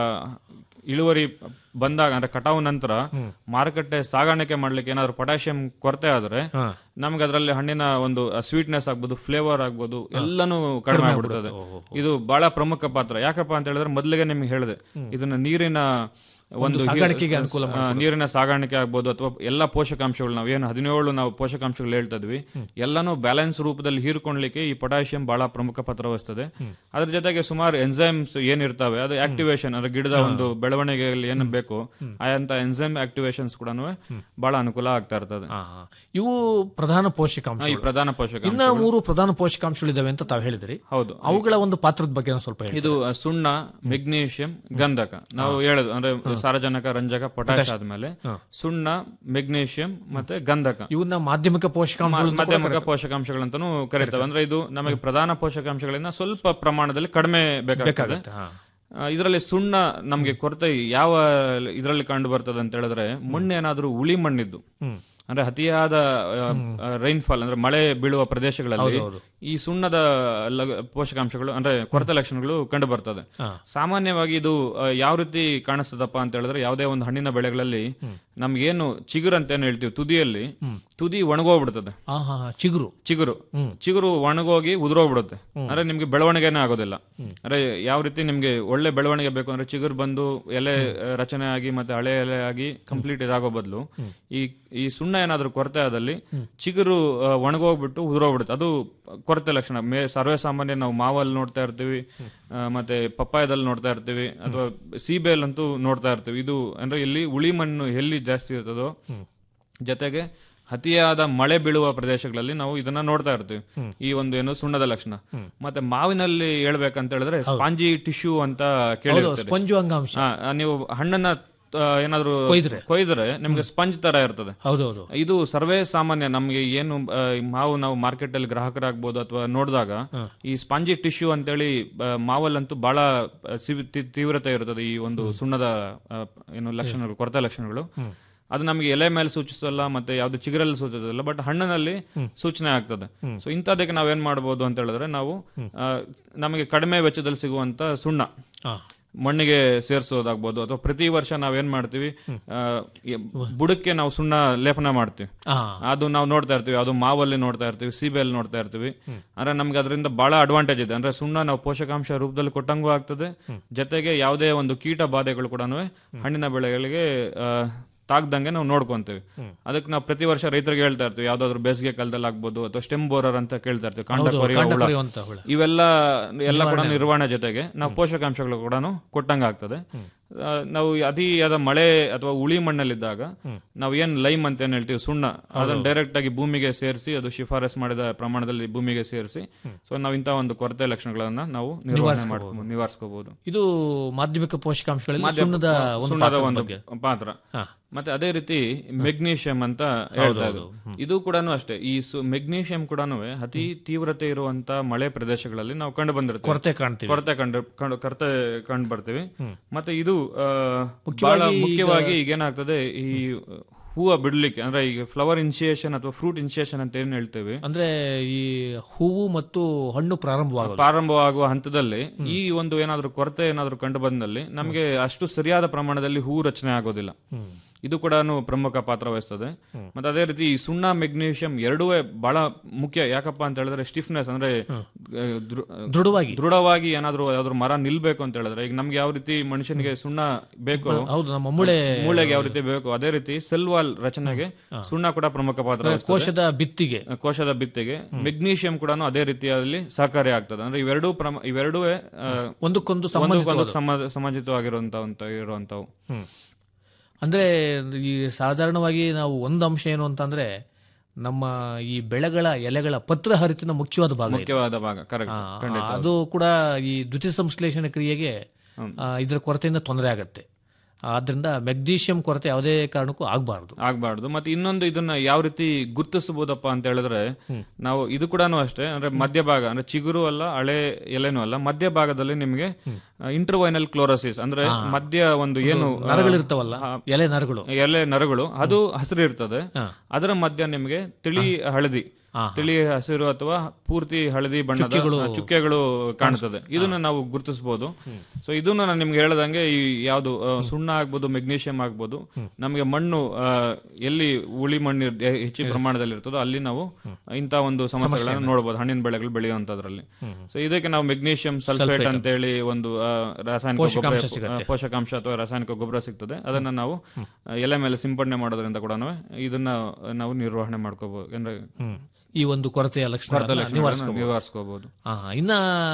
ಇಳುವರಿ ಬಂದಾಗ ಅಂದ್ರೆ ಕಟಾವು ನಂತರ ಮಾರುಕಟ್ಟೆ ಸಾಗಾಣಿಕೆ ಮಾಡ್ಲಿಕ್ಕೆ ಏನಾದ್ರು ಪೊಟ್ಯಾಷಿಯಂ ಕೊರತೆ ಆದ್ರೆ ನಮ್ಗೆ ಅದರಲ್ಲಿ ಹಣ್ಣಿನ ಒಂದು ಸ್ವೀಟ್ನೆಸ್ ಆಗ್ಬೋದು ಫ್ಲೇವರ್ ಆಗ್ಬೋದು ಎಲ್ಲಾನು ಕಡಿಮೆ ಆಗ್ಬಿಡ್ತದೆ ಇದು ಬಹಳ ಪ್ರಮುಖ ಪಾತ್ರ ಯಾಕಪ್ಪ ಅಂತ ಹೇಳಿದ್ರೆ ಮೊದಲಿಗೆ ನಿಮ್ಗೆ ಹೇಳಿದೆ ಇದನ್ನ ನೀರಿನ ಒಂದು ಸಾಗಾಣಿಕೆಗೆ ಅನುಕೂಲ ಆ, ನೀರಿನ ಸಾಗಾಣಿಕೆ ಆಗ್ಬೋದು ಅಥವಾ ಎಲ್ಲಾ ಪೋಷಕಾಂಶಗಳು ನಾವು ಏನು ಹದಿನೇಳು ನಾವು ಪೋಷಕಾಂಶಗಳು ಹೇಳ್ತಾ ಇದ್ವಿ ಎಲ್ಲಾನು ಬ್ಯಾಲೆನ್ಸ್ ರೂಪದಲ್ಲಿ ಹೀರ್ಕೊಳ್ಲಿಕ್ಕೆ ಈ ಪೊಟ್ಯಾಷಿಯಂ ಬಹಳ ಪ್ರಮುಖ ಪಾತ್ರ ವಹಿಸ್ತದೆ ಅದ್ರ ಜೊತೆಗೆ ಸುಮಾರು ಎನ್ಸೈಮ್ಸ್ ಏನಿರ್ತಾವೆ ಅದು ಆಕ್ಟಿವೇಶನ್ ಅಂದ್ರೆ ಗಿಡದ ಒಂದು ಬೆಳವಣಿಗೆಯಲ್ಲಿ ಏನು ಬೇಕು ಆಯಂತ ಎನ್ಸೈಮ್ ಆಕ್ಟಿವೇಶನ್ಸ್ ಕೂಡ ಬಹಳ ಅನುಕೂಲ ಆಗ್ತಾ ಇರ್ತದೆ ಆ, ಆ. ಇವು ಪ್ರಧಾನ ಪೋಷಕಾಂಶ ಈ ಪ್ರಧಾನ ಪೋಷಕಾಂಶ ಇನ್ನ ಮೂರು ಪ್ರಧಾನ ಪೋಷಕಾಂಶಗಳಿದಾವೆ ಅಂತ ತಾವು ಹೇಳಿದ್ರಿ ಹೌದು ಅವುಗಳ ಒಂದು ಪಾತ್ರದ ಬಗ್ಗೆ ಒಂದ್ ಸ್ವಲ್ಪ ಹೇಳಿ ಇದು ಆ, ಸುಣ್ಣ ಮೆಗ್ನೀಷಿಯಂ ಗಂಧಕ ನಾವು ಹೇಳೋದು ಅಂದ್ರೆ ಸಾರಜನಕ ರಂಜಕ ಪೊಟ್ಯಾಶ್ ಆದ್ಮೇಲೆ ಸುಣ್ಣ ಮೆಗ್ನೀಷಿಯಂ ಮತ್ತೆ ಗಂಧಕ ಇವನ್ನ ಮಾಧ್ಯಮಿಕ ಪೋಷಕಾಂಶಗಳು ಅಂತ ಕೂಡ ಮಾಧ್ಯಮಿಕ ಪೋಷಕಾಂಶಗಳಂತಾನು ಕರೀತೇವೆ ಅಂದ್ರೆ ಇದು ನಮಗೆ ಪ್ರಧಾನ ಪೋಷಕಾಂಶಗಳಿಂದ ಸ್ವಲ್ಪ ಪ್ರಮಾಣದಲ್ಲಿ ಕಡಿಮೆ ಬೇಕಾಗ್ತದೆ ಬೇಕಾಗುತ್ತೆ, ಹಾ. ಇದರಲ್ಲಿ ಸುಣ್ಣ ನಮಗೆ ಕೊರತೆ ಯಾವ ಇದರಲ್ಲಿ ಕಂಡು ಬರ್ತದೆ ಅಂತ ಹೇಳಿದ್ರೆ ಮಣ್ಣು ಏನಾದ್ರೂ ಉಳಿ ಮಣ್ಣಿದ್ದು ಅಂದ್ರೆ ಅತಿಯಾದ ರೈನ್ಫಾಲ್ ಅಂದ್ರೆ ಮಳೆ ಬೀಳುವ ಪ್ರದೇಶಗಳಲ್ಲಿ ಈ ಸುಣ್ಣದ ಲಗ- ಪೋಷಕಾಂಶಗಳು ಅಂದ್ರೆ ಕೊರತೆ ಲಕ್ಷಣಗಳು ಕಂಡು ಬರ್ತದೆ ಸಾಮಾನ್ಯವಾಗಿ ಇದು ಆ, ಯಾವ ರೀತಿ ಕಾಣಿಸ್ತದಪ್ಪ ಅಂತ ಹೇಳಿದ್ರೆ ಯಾವುದೇ ಒಂದು ಹಣ್ಣಿನ ಬೆಳೆಗಳಲ್ಲಿ ನಮ್ಗೇನು ಚಿಗುರು ಅಂತ ಏನ್ ಹೇಳ್ತೀವಿ ತುದಿಯಲ್ಲಿ ತುದಿ ಒಣಗೋಗ್ಬಿಡ್ತದೆ ಆ, ಹಾ, ಹಾ, ಚಿಗುರು ಚಿಗುರು ಚಿಗುರು ಒಣಗೋಗಿ ಉದುರೋಗ್ಬಿಡುತ್ತೆ ಅಂದ್ರೆ ನಿಮ್ಗೆ ಬೆಳವಣಿಗೆನೇ ಆಗೋದಿಲ್ಲ ಅಂದ್ರೆ ಯಾವ ರೀತಿ ನಿಮ್ಗೆ ಒಳ್ಳೆ ಬೆಳವಣಿಗೆ ಬೇಕು ಅಂದ್ರೆ ಚಿಗುರು ಬಂದು ಎಲೆ ಆ, ರಚನೆ ಆಗಿ ಮತ್ತೆ ಹಳೆ ಎಲೆ ಆಗಿ ಕಂಪ್ಲೀಟ್ ಇದಾಗೋ ಬದಲು ಈ ಈ ಸುಣ್ಣ ಏನಾದ್ರೂ ಕೊರತೆ ಆದಲ್ಲಿ ಚಿಗುರು ಆ, ಒಣಗೋಗ್ಬಿಟ್ಟು ಉದುರೋಗ್ಬಿಡುತ್ತೆ ಅದು ಕೊರತೆ ಲಕ್ಷಣ ಮೇ ಸರ್ವೇ ಸಾಮಾನ್ಯ ನಾವು ಮಾವಲ್ಲಿ ನೋಡ್ತಾ ಇರ್ತೀವಿ ಆ, ಮತ್ತೆ ಪಪ್ಪಾಯದಲ್ಲಿ ನೋಡ್ತಾ ಇರ್ತೀವಿ ಅಥವಾ ಸೀಬೆಯಲ್ಲಂತೂ ನೋಡ್ತಾ ಇರ್ತೀವಿ ಇದು ಅಂದ್ರೆ ಇಲ್ಲಿ ಉಳಿ ಮಣ್ಣು ಎಲ್ಲಿ ಜಾಸ್ತಿ ಇರ್ತದೋ ಜೊತೆಗೆ ಅತಿಯಾದ ಮಳೆ ಬೀಳುವ ಪ್ರದೇಶಗಳಲ್ಲಿ ನಾವು ಇದನ್ನ ನೋಡ್ತಾ ಇರ್ತೀವಿ ಈ ಒಂದು ಏನು ಸುಣ್ಣದ ಲಕ್ಷಣ ಮತ್ತೆ ಮಾವಿನಲ್ಲಿ ಹೇಳ್ಬೇಕಂತ ಹೇಳಿದ್ರೆ ಸ್ಪಾಂಜಿ ಟಿಶ್ಯೂ ಅಂತ ಕೇಳಿರ್ತೀರಿ ಸ್ಪಂಜು ಅಂಗಾಂಶ ಆ, ಆ, ನೀವು ಹಣ್ಣನ್ನ ಆ, ಏನಾದ್ರೂ ಕೊಯ್ದ್ರೆ. ಕೊಯ್ದ್ರೆ ನಿಮ್ಗೆ ಸ್ಪಂಜ್ ತರ ಇರ್ತದೆ ಹೌದೌದು ಇದು ಸರ್ವೇ ಸಾಮಾನ್ಯ ನಮ್ಗೆ ಏನು ಆ, ಈ ಮಾವು ನಾವು ಮಾರ್ಕೆಟ್ ಅಲ್ಲಿ ಗ್ರಾಹಕರಾಗ್ಬೋದು ಅಥವಾ ನೋಡಿದಾಗ ಈ ಸ್ಪಾಂಜಿ ಟಿಶ್ಯೂ ಅಂತೇಳಿ ಆ, ಮಾವಲ್ಲಂತೂ ಬಹಳ ಆ, ಸಿವಿ- ತಿ- ತೀವ್ರತೆ ಇರ್ತದೆ ಈ ಒಂದು ಸುಣ್ಣದ ಆ, ಏನು ಲಕ್ಷಣಗಳು ಕೊರತೆ ಲಕ್ಷಣಗಳು ಅದು ನಮಗೆ ಎಲೆ ಮೇಲೆ ಸೂಚಿಸಲ್ಲ ಮತ್ತೆ ಯಾವ್ದು ಚಿಗುರಲ್ಲಿ ಸೂಚಿಸಲ್ಲ ಬಟ್ ಹಣ್ಣಿನಲ್ಲಿ ಸೂಚನೆ ಆಗ್ತದೆ ಸೊ ಇಂಥದಕ್ಕೆ ನಾವೇನ್ ಮಾಡ್ಬೋದು ಅಂತ ಹೇಳಿದ್ರೆ ನಾವು ಆ, ನಮಗೆ ಕಡಿಮೆ ವೆಚ್ಚದಲ್ಲಿ ಸಿಗುವಂತ ಸುಣ್ಣ ಆ. ಮಣ್ಣಿಗೆ ಸೇರಿಸೋದಾಗ್ಬೋದು ಅಥವಾ ಪ್ರತಿ ವರ್ಷ ನಾವೇನ್ ಮಾಡ್ತೀವಿ ಆ, ಈ ಬುಡಕ್ಕೆ ನಾವು ಸುಣ್ಣ ಲೇಪನ ಮಾಡ್ತೀವಿ ಆ. ಅದು ನಾವು ನೋಡ್ತಾ ಇರ್ತೀವಿ ಅದು ಮಾವಲ್ಲಿ ನೋಡ್ತಾ ಇರ್ತೀವಿ ಸೀಬೆಯಲ್ಲಿ ನೋಡ್ತಾ ಇರ್ತೀವಿ ಅಂದ್ರೆ ನಮ್ಗೆ ಅದರಿಂದ ಬಹಳ ಅಡ್ವಾಂಟೇಜ್ ಇದೆ ಅಂದ್ರೆ ಸುಣ್ಣ ನಾವು ಪೋಷಕಾಂಶ ರೂಪದಲ್ಲಿ ಕೊಟ್ಟಂಗೂ ಆಗ್ತದೆ ಜೊತೆಗೆ ಯಾವುದೇ ಒಂದು ಕೀಟ ಬಾಧೆಗಳು ಕೂಡ ಹಣ್ಣಿನ ಬೆಳೆಗಳಿಗೆ ಆ, ತಾಗ್ದಂಗೆ ನಾವು ನೋಡ್ಕೊಂತೀವಿ ಅದಕ್ಕೆ ನಾವು ಪ್ರತಿ ವರ್ಷ ರೈತರಿಗೆ ಹೇಳ್ತಾ ಇರ್ತೀವಿ ಯಾವ್ದಾದ್ರು ಬೇಸಿಗೆ ಕಾಲದಲ್ಲಿ ಆಗ್ಬೋದು ಅಥವಾ ಸ್ಟೆಮ್ ಬೋರರ್ ಅಂತ ಕೇಳ್ತಾ ಇರ್ತೀವಿ ಕಾಂಡ ಹೌದು, ಕೊರೆಯುವ ಕಾಂಡ ಹುಳ. ಕೊರೆಯುವಂತ ಹುಳ. ಇವೆಲ್ಲ ಎಲ್ಲ ಕೂಡ ನಿರ್ವಹಣೆ ಜೊತೆಗೆ ನಾವು ಪೋಷಕಾಂಶಗಳು ಕೂಡ ಕೊಟ್ಟಂಗ ಆಗ್ತದೆ ಆ, ನಾವು ಅತಿಯಾದ ಮಳೆ ಅಥವಾ ಉಳಿ ಮಣ್ಣಲ್ಲಿದ್ದಾಗ ನಾವು ಏನ್ ಲೈಮ್ ಅಂತ ಏನ್ ಹೇಳ್ತೀವಿ ಸುಣ್ಣ ಅದನ್ನ ಡೈರೆಕ್ಟ್ ಆಗಿ ಭೂಮಿಗೆ ಸೇರಿಸಿ ಅದು ಶಿಫಾರಸ್ ಮಾಡಿದ ಪ್ರಮಾಣದಲ್ಲಿ ಭೂಮಿಗೆ ಸೇರಿಸಿ ಸೊ ನಾವು ಇಂತಹ ಒಂದು ಕೊರತೆ ಲಕ್ಷಣಗಳನ್ನ ನಾವು ನಿರ್ವಹಣೆ ಮಾಡ್ಕೊಂಡು ನಿವಾರಿಸ್ಕೋಬಹುದು ಇದು ಮಾಧ್ಯಮಿಕ ಪೋಷಕಾಂಶಗಳಲ್ಲಿ ಸುಣ್ಣದ ಒಂದು ಸುಣ್ಣದ ಪಾತ್ರದ ಒಂದು ಬಗ್ಗೆ ಪಾತ್ರ ಹಾ. ಮತ್ತೆ ಅದೇ ರೀತಿ ಮೆಗ್ನೀಷಿಯಂ ಅಂತ ಹೇಳ್ತಾ ಇದ್ರು ಇದು ಕೂಡ ಅಷ್ಟೇ ಈ ಮೆಗ್ನೀಷಿಯಂ ಕೂಡ ಅತಿ ತೀವ್ರತೆ ಇರುವಂತ ಮಳೆ ಪ್ರದೇಶಗಳಲ್ಲಿ ನಾವು ಕಂಡು ಬಂದಿರ್ತೀವಿ ಕೊರತೆ ಕಾಣ್ತೀವಿ ಕೊರತೆ ಕಂಡು ಕಂಡು ಕೊರತೆ ಕಂಡು ಬರ್ತೀವಿ ಮತ್ತೆ ಇದು ಆ, ಬಹಳ ಮುಖ್ಯವಾಗಿ ಈಗ ಏನಾಗ್ತದೆ ಈ ಹೂವು ಬಿಡ್ಲಿಕ್ಕೆ ಅಂದ್ರೆ ಈಗ ಫ್ಲವರ್ ಇನಿಷಿಯೇಷನ್ ಅಥವಾ ಫ್ರೂಟ್ ಇನಿಷಿಯೇಷನ್ ಅಂತ ಏನ್ ಹೇಳ್ತೇವೆ ಅಂದ್ರೆ ಈ ಹೂವು ಮತ್ತು ಹಣ್ಣು ಪ್ರಾರಂಭವಾಗೋದು ಪ್ರಾರಂಭವಾಗುವ ಹಂತದಲ್ಲಿ ಈ ಒಂದು ಏನಾದ್ರೂ ಕೊರತೆ ಏನಾದ್ರೂ ಕಂಡು ಬಂದಲ್ಲಿ ನಮಗೆ ಅಷ್ಟು ಸರಿಯಾದ ಪ್ರಮಾಣದಲ್ಲಿ ಹೂ ರಚನೆ ಆಗೋದಿಲ್ಲ ಇದು ಕೂಡ ಪ್ರಮುಖ ಪಾತ್ರ ವಹಿಸ್ತದೆ ಮತ್ತೆ ಅದೇ ರೀತಿ ಈ ಸುಣ್ಣ ಮೆಗ್ನೀಷಿಯಂ ಎರಡೂ ಬಹಳ ಮುಖ್ಯ ಯಾಕಪ್ಪ ಅಂತ ಹೇಳಿದ್ರೆ ಸ್ಟಿಫ್ನೆಸ್ ಅಂದ್ರೆ ಆ, ದೃ- ದೃಢವಾಗಿ ದೃಢವಾಗಿ ಏನಾದ್ರೂ ಯಾವ್ದಾದ್ರು ಮರ ನಿಲ್ಬೇಕು ಅಂತ ಹೇಳಿದ್ರೆ ಈಗ ನಮ್ಗೆ ಯಾವ ರೀತಿ ಮನುಷ್ಯನಿಗೆ ಸುಣ್ಣ ಬೇಕು ಹೌದು ನಮ್ಮ ಮೂಳೆ ಮೂಳೆಗೆ ಯಾವ ರೀತಿ ಬೇಕು ಅದೇ ರೀತಿ ಸೆಲ್ ವಾಲ್ ರಚನೆಗೆ ಸುಣ್ಣ ಕೂಡ ಪ್ರಮುಖ ಪಾತ್ರ ವಹಿಸ್ತದೆ. ಕೋಶದ ಬಿತ್ತಿಗೆ ಕೋಶದ ಬಿತ್ತಿಗೆ ಮೆಗ್ನೀಷಿಯಂ ಕೂಡ ಅದೇ ರೀತಿಯಲ್ಲಿ ಸಹಕಾರಿ ಆಗ್ತದೆ ಅಂದ್ರೆ ಇವೆರಡೂ ಪ್ರಮ ಇವೆರಡೂ ಆ, ಒಂದಕ್ಕೊಂದು ಒಂದಕ್ಕೊಂದು ಸಂಬಂಧಿತ ಸಮ- ಸಮಾಜಿತವಾಗಿರುವಂತ ಇರುವಂತವು ಅಂದ್ರೆ ಈ ಸಾಧಾರಣವಾಗಿ ನಾವು ಒಂದು ಅಂಶ ಏನು ಅಂತಂದ್ರೆ ನಮ್ಮ ಈ ಬೆಳೆಗಳ ಎಲೆಗಳ ಪತ್ರ ಹರಿತಿನ ಮುಖ್ಯವಾದ ಭಾಗ ಇದು. ಮುಖ್ಯವಾದ ಭಾಗ ಕರೆಕ್ಟ್ ಆ, ಖಂಡಿತ ಅದು ಕೂಡ ಈ ದ್ಯುತಿ ಸಂಶ್ಲೇಷಣೆ ಕ್ರಿಯೆಗೆ ಆ, ಇದರ ಕೊರತೆಯಿಂದ ತೊಂದರೆ ಆಗತ್ತೆ ಆದ್ರಿಂದ ಮೆಗ್ನೀಷಿಯಂ ಕೊರತೆ ಯಾವುದೇ ಕಾರಣಕ್ಕೂ ಆಗಬಾರ್ದು ಆಗ್ಬಾರ್ದು ಮತ್ತೆ ಇನ್ನೊಂದು ಇದನ್ನ ಯಾವ ರೀತಿ ಗುರುತಿಸಬಹುದಪ್ಪ ಅಂತ ಹೇಳಿದ್ರೆ ನಾವು ಇದು ಕೂಡ ಅಷ್ಟೇ ಅಂದ್ರೆ ಮಧ್ಯಭಾಗ ಅಂದ್ರೆ ಚಿಗುರು ಅಲ್ಲ ಹಳೆ ಎಲೆನೂ ಅಲ್ಲ ಮಧ್ಯಭಾಗದಲ್ಲಿ ನಿಮಗೆ ಇಂಟರ್ವೈನಲ್ ಕ್ಲೋರೋಸಿಸ್ ಅಂದ್ರೆ ಮಧ್ಯ ಒಂದು ಏನು ಆ, ನರಗಳಿರ್ತಾವಲ್ಲ ಎಲೆ ನರಗಳು ಎಲೆ ನರಗಳು ಅದು ಹಸಿರು ಇರ್ತದೆ ಅದರ ಮಧ್ಯ ನಿಮಗೆ ತಿಳಿ ಹಳದಿ ತಿಳಿ ಹಸಿರು ಅಥವಾ ಪೂರ್ತಿ ಹಳದಿ ಬಣ್ಣದ ಆ, ಚುಕ್ಕೆಗಳು ಕಾಣ್ತದೆ ಇದನ್ನ ನಾವು ಗುರುತಿಸಬಹುದು ಸೊ ಇದನ್ನ ನಾನು ನಿಮ್ಗೆ ಹೇಳ್ದಂಗೆ ಈ ಯಾವುದು ಆ, ಸುಣ್ಣ ಆಗ್ಬೋದು ಮೆಗ್ನೀಷಿಯಂ ಆಗ್ಬೋದು ನಮಗೆ ಮಣ್ಣು ಆ, ಎಲ್ಲಿ ಉಳಿ ಮಣ್ಣು ಇರ್- ಹೆ- ಹೆಚ್ಚಿನ ಪ್ರಮಾಣದಲ್ಲಿ ಇರ್ತದೋ ಅಲ್ಲಿ ನಾವು ಇಂಥ ಒಂದು ಸಮಸ್ಯೆಗಳನ್ನು ನೋಡಬಹುದು ಹಣ್ಣಿನ ಬೆಳೆಗಳು ಬೆಳೆಯುವಂತದ್ರಲ್ಲಿ ಸೊ ಇದಕ್ಕೆ ನಾವು ಮೆಗ್ನೀಷಿಯಂ ಸಲ್ಫೇಟ್ ಅಂತ ಹೇಳಿ ಒಂದು ಆ, ರಾಸಾಯನಿಕ ಗೊಬ್ಬರ ಆ, ಪೋಷಕಾಂಶ ಅಥವಾ ರಾಸಾಯನಿಕ ಗೊಬ್ಬರ ಸಿಗ್ತದೆ ಅದನ್ನ ನಾವು ಆ, ಎಲೆ ಮೇಲೆ ಸಿಂಪಡಣೆ ಮಾಡೋದ್ರಿಂದ ಕೂಡ ಇದನ್ನ ನಾವು ನಿರ್ವಹಣೆ ಮಾಡ್ಕೋಬಹುದು ಅಂದ್ರೆ ಈ ಒಂದು ಕೊರತೆಯ ಲಕ್ಷಣ ಲಕ್ಷಣಗಳನ್ನ ನಿವಾರಿಸ್ಕೋಬಹುದು ಆ, ಇನ್ನ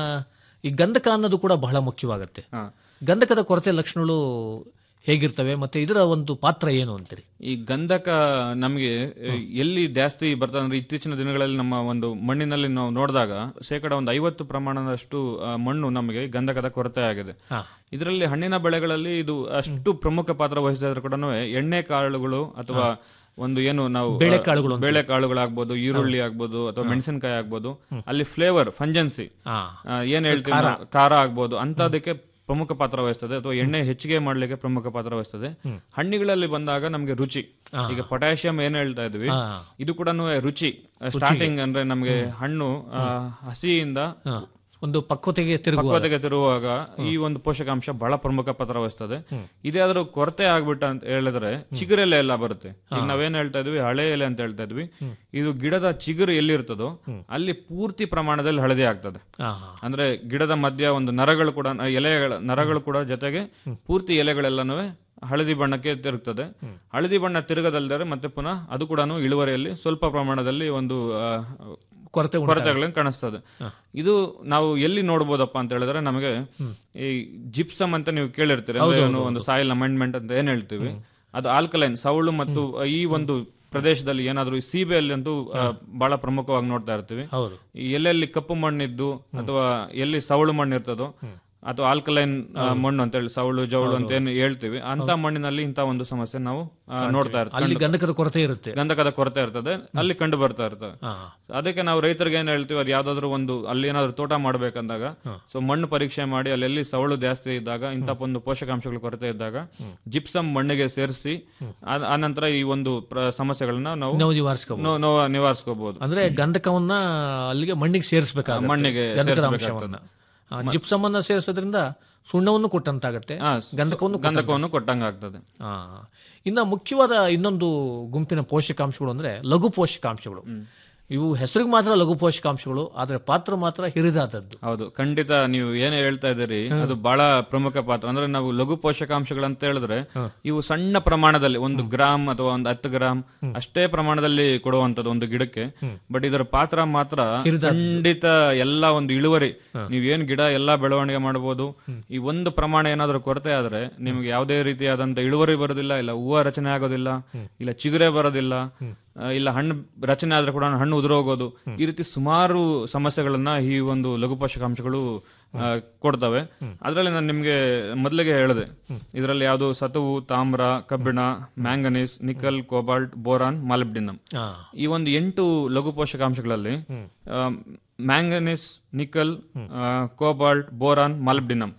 ಈ ಗಂಧಕ ಅನ್ನೋದು ಕೂಡ ಬಹಳ ಮುಖ್ಯವಾಗತ್ತೆ ಗಂಧಕದ ಕೊರತೆ ಲಕ್ಷಣಗಳು ಹೇಗಿರ್ತವೆ ಮತ್ತೆ ಇದರ ಒಂದು ಪಾತ್ರ ಏನು ಅಂತೀರಿ ಈ ಗಂಧಕ ನಮಗೆ ಎಲ್ಲಿ ಜಾಸ್ತಿ ಬರ್ತದೆ ಅಂದ್ರೆ ಇತ್ತೀಚಿನ ದಿನಗಳಲ್ಲಿ ನಮ್ಮ ಒಂದು ಮಣ್ಣಿನಲ್ಲಿ ನಾವು ನೋಡಿದಾಗ ಶೇಕಡ ಒಂದು ಐವತ್ತು ಪ್ರಮಾಣದಷ್ಟು ಆ, ಮಣ್ಣು ನಮಗೆ ಗಂಧಕದ ಕೊರತೆ ಆಗಿದೆ ಇದರಲ್ಲಿ ಹಣ್ಣಿನ ಬೆಳೆಗಳಲ್ಲಿ ಇದು ಅಷ್ಟು ಪ್ರಮುಖ ಪಾತ್ರ ವಹಿಸಿದ್ರೆ ಕೂಡ ಎಣ್ಣೆ ಕಾಳುಗಳು ಅಥವಾ ಒಂದು ಏನು ನಾವು ಬೇಳೆಕಾಳುಗಳು ಆ, ಬೇಳೆಕಾಳುಗಳಾಗ್ಬೋದು ಈರುಳ್ಳಿ ಆಗ್ಬೋದು ಅಥವಾ ಮೆಣಸಿನಕಾಯಿ ಆಗ್ಬೋದು ಅಲ್ಲಿ ಫ್ಲೇವರ್ ಫಂಜನ್ಸಿ ಆ. ಏನ್ ಹೇಳ್ತೀವಿ ನಾವು, ಖಾರ ಆಗ್ಬೋದು ಅಂತದಕ್ಕೆ ಪ್ರಮುಖ ಪಾತ್ರ ವಹಿಸ್ತದೆ ಅಥವಾ ಎಣ್ಣೆ ಹೆಚ್ಚಿಗೆ ಮಾಡ್ಲಿಕ್ಕೆ ಪ್ರಮುಖ ಪಾತ್ರ ವಹಿಸ್ತದೆ ಹಣ್ಣಿಗಳಲ್ಲಿ ಬಂದಾಗ ನಮಗೆ ರುಚಿ ಈಗ ಪೊಟ್ಯಾಷಿಯಂ ಏನ್ ಹೇಳ್ತಾ ಇದ್ವಿ ಇದು ಕೂಡ ರುಚಿ ಸ್ಟಾರ್ಟಿಂಗ್ ಅಂದ್ರೆ ನಮಗೆ ಹಣ್ಣು ಆ, ಹಸಿಯಿಂದ ಆ, ಒಂದು ಪಕ್ವತೆಗೆ ತಿರುಗುವ ಪಕ್ವತೆಗೆ ತಿರುಗುವಾಗ ಈ ಒಂದು ಪೋಷಕಾಂಶ ಬಹಳ ಪ್ರಮುಖ ಪಾತ್ರ ವಹಿಸ್ತದೆ ಇದಾದ್ರೂ ಕೊರತೆ ಆಗ್ಬಿಟ್ಟ ಅಂತ ಹೇಳಿದ್ರೆ ಚಿಗುರೆಲೆ ಎಲ್ಲ ಬರುತ್ತೆ ಈಗ ನಾವೇನ್ ಹೇಳ್ತಾ ಇದ್ವಿ ಹಳೆ ಎಲೆ ಅಂತ ಹೇಳ್ತಾ ಇದ್ವಿ ಇದು ಗಿಡದ ಚಿಗುರು ಎಲ್ಲಿರ್ತದೋ ಅಲ್ಲಿ ಪೂರ್ತಿ ಪ್ರಮಾಣದಲ್ಲಿ ಹಳದಿ ಆಗ್ತದೆ ಆ, ಅಂದ್ರೆ ಗಿಡದ ಮಧ್ಯ ಒಂದು ನರಗಳು ಕೂಡ ಎಲೆಗಳ ನರಗಳು ಕೂಡ ಜೊತೆಗೆ ಪೂರ್ತಿ ಎಲೆಗಳೆಲ್ಲನೂ ಹಳದಿ ಬಣ್ಣಕ್ಕೆ ತಿರುಗ್ತದೆ ಹಳದಿ ಬಣ್ಣ ತಿರುಗದಲ್ದರೆ ಮತ್ತೆ ಪುನಃ ಅದು ಕೂಡ ಇಳುವರಿಯಲ್ಲಿ ಸ್ವಲ್ಪ ಪ್ರಮಾಣದಲ್ಲಿ ಒಂದು ಆ, ಕೊರತೆ ಉಂಟು. ಕೊರತೆಗಳನ್ನು ಕಾಣಿಸ್ತದೆ ಇದು ನಾವು ಎಲ್ಲಿ ನೋಡ್ಬೋದಪ್ಪ ಅಂತ ಹೇಳಿದ್ರೆ ನಮಗೆ ಈ ಜಿಪ್ಸಮ್ ಅಂತ ನೀವು ಕೇಳಿರ್ತೀರಿ ಅಂದ್ರೆ ಏನು ಒಂದು ಸಾಯಿಲ್ ಅಮೆಂಡ್ಮೆಂಟ್ ಅಂತ ಏನ್ ಹೇಳ್ತೀವಿ ಅದು ಆಲ್ಕಲೈನ್ ಸೌಳು ಮತ್ತು ಈ ಒಂದು ಪ್ರದೇಶದಲ್ಲಿ ಏನಾದ್ರೂ ಈ ಸೀಬೆಯಲ್ಲಿ ಅಂತೂ ಆ, ಬಹಳ ಪ್ರಮುಖವಾಗಿ ನೋಡ್ತಾ ಇರ್ತೀವಿ ಹೌದು ಈ ಎಲ್ಲೆಲ್ಲಿ ಕಪ್ಪು ಮಣ್ಣಿದ್ದು ಅಥವಾ ಎಲ್ಲಿ ಸವಳು ಮಣ್ಣು ಇರ್ತದೋ ಅಥವಾ ಆಲ್ಕಲೈನ್ ಮಣ್ಣು ಅಂತ ಹೇಳಿ ಸವಳು ಜವಳು ಅಂತ ಏನು ಹೇಳ್ತೀವಿ ಅಂತ ಮಣ್ಣಿನಲ್ಲಿ ಇಂತ ಒಂದು ಸಮಸ್ಯೆ ನಾವು ಆ, ನೋಡ್ತಾ ಇರ್ತೀವಿ ಅಲ್ಲಿ ಗಂಧಕದ ಕೊರತೆ ಇರುತ್ತೆ ಗಂಧಕದ ಕೊರತೆ ಇರ್ತದೆ ಅಲ್ಲಿ ಕಂಡು ಬರ್ತಾ ಇರ್ತದೆ ಆ, ಅದಕ್ಕೆ ನಾವು ರೈತರಿಗೆ ಏನ್ ಹೇಳ್ತೀವಿ ಅದು ಯಾವ್ದಾದ್ರು ಒಂದು ಅಲ್ಲಿ ಏನಾದ್ರು ತೋಟ ಮಾಡ್ಬೇಕಂದಾಗ ಸೊ ಮಣ್ಣು ಪರೀಕ್ಷೆ ಮಾಡಿ ಅಲ್ಲೆಲ್ಲಿ ಸವಳು ಜಾಸ್ತಿ ಇದ್ದಾಗ ಇಂಥ ಒಂದು ಪೋಷಕಾಂಶಗಳ ಕೊರತೆ ಇದ್ದಾಗ ಜಿಪ್ಸಮ್ ಮಣ್ಣಿಗೆ ಸೇರಿಸಿ ಆನಂತರ ಈ ಒಂದು ಪ್ರ- ಸಮಸ್ಯೆಗಳನ್ನ ನಾವು ನಾವು ನಿವಾರಿಸ್ಕೋಬಹುದು ನೋ- ನೋ- ನಿವಾರಿಸ್ಕೋಬಹುದು ಅಂದ್ರೆ ಗಂಧಕವನ್ನ ಅಲ್ಲಿಗೆ ಮಣ್ಣಿಗೆ ಸೇರಿಸಬೇಕಾಗುತ್ತೆ ಮಣ್ಣಿಗೆ ಗಂಧಕದ ಸೇರಿಸ್ಬೇಕಾಗ್ತದೆ. ಅಂಶವನ್ನ ಜಿಪ್ಸಮ್ ಅನ್ನ ಸೇರಿಸೋದ್ರಿಂದ ಸುಣ್ಣವನ್ನು ಕೊಟ್ಟಂತಾಗತ್ತೆ ಆ, ಗಂಧಕವನ್ನು ಗಂಧಕವನ್ನು ಕೊಟ್ಟಂಗ ಆಗ್ತದೆ ಆ. ಇನ್ನ ಮುಖ್ಯವಾದ ಇನ್ನೊಂದು ಗುಂಪಿನ ಪೋಷಕಾಂಶಗಳು ಅಂದ್ರೆ ಲಘು ಪೋಷಕಾಂಶಗಳು ಇವು ಹೆಸರಿಗೆ ಮಾತ್ರ ಲಘು ಪೋಷಕಾಂಶಗಳು ಆದ್ರೆ ಪಾತ್ರ ಮಾತ್ರ ಹಿರಿದಾದದ್ದು ಹೌದು ಖಂಡಿತ ನೀವು ಏನೇ ಹೇಳ್ತಾ ಇದ್ದೀರಿ ಅದು ಬಹಳ ಪ್ರಮುಖ ಪಾತ್ರ ಅಂದ್ರೆ ನಾವು ಲಘು ಪೋಷಕಾಂಶಗಳಂತ ಹೇಳಿದ್ರೆ ಇವು ಸಣ್ಣ ಪ್ರಮಾಣದಲ್ಲಿ ಒಂದು ಗ್ರಾಮ್ ಅಥವಾ ಒಂದು ಹತ್ತು ಗ್ರಾಮ್ ಅಷ್ಟೇ ಪ್ರಮಾಣದಲ್ಲಿ ಕೊಡುವಂತದ್ದು ಒಂದು ಗಿಡಕ್ಕೆ ಬಟ್ ಇದರ ಪಾತ್ರ ಮಾತ್ರ ಖಂಡಿತ ಎಲ್ಲ ಒಂದು ಇಳುವರಿ ನೀವೇನ್ ಗಿಡ ಎಲ್ಲಾ ಬೆಳವಣಿಗೆ ಮಾಡಬಹುದು ಈ ಒಂದು ಪ್ರಮಾಣ ಏನಾದ್ರೂ ಕೊರತೆ ಆದ್ರೆ ನಿಮ್ಗೆ ಯಾವುದೇ ರೀತಿಯಾದಂತ ಇಳುವರಿ ಬರೋದಿಲ್ಲ ಇಲ್ಲ ಹೂವು ರಚನೆ ಆಗೋದಿಲ್ಲ ಇಲ್ಲ ಚಿಗುರೆ ಬರೋದಿಲ್ಲ ಆ, ಇಲ್ಲ ಹಣ್ಣು ರಚನೆ ಆದ್ರೆ ಕೂಡ ಹಣ್ಣು ಉದುರೋಗೋದು ಈ ರೀತಿ ಸುಮಾರು ಸಮಸ್ಯೆಗಳನ್ನ ಈ ಒಂದು ಲಘು ಪೋಷಕಾಂಶಗಳು ಆ, ಕೊಡ್ತವೆ ಅದರಲ್ಲಿ ನಾನು ನಿಮ್ಗೆ ಮೊದಲಿಗೆ ಹೇಳಿದೆ ಇದರಲ್ಲಿ ಯಾವುದು ಸತುವು ತಾಮ್ರ ಕಬ್ಬಿಣ manganese nickel cobalt boron molybdenum ಆ, ಈ ಒಂದು ಎಂಟು ಲಘು ಪೋಷಕಾಂಶಗಳಲ್ಲಿ manganese nickel cobalt boron molybdenum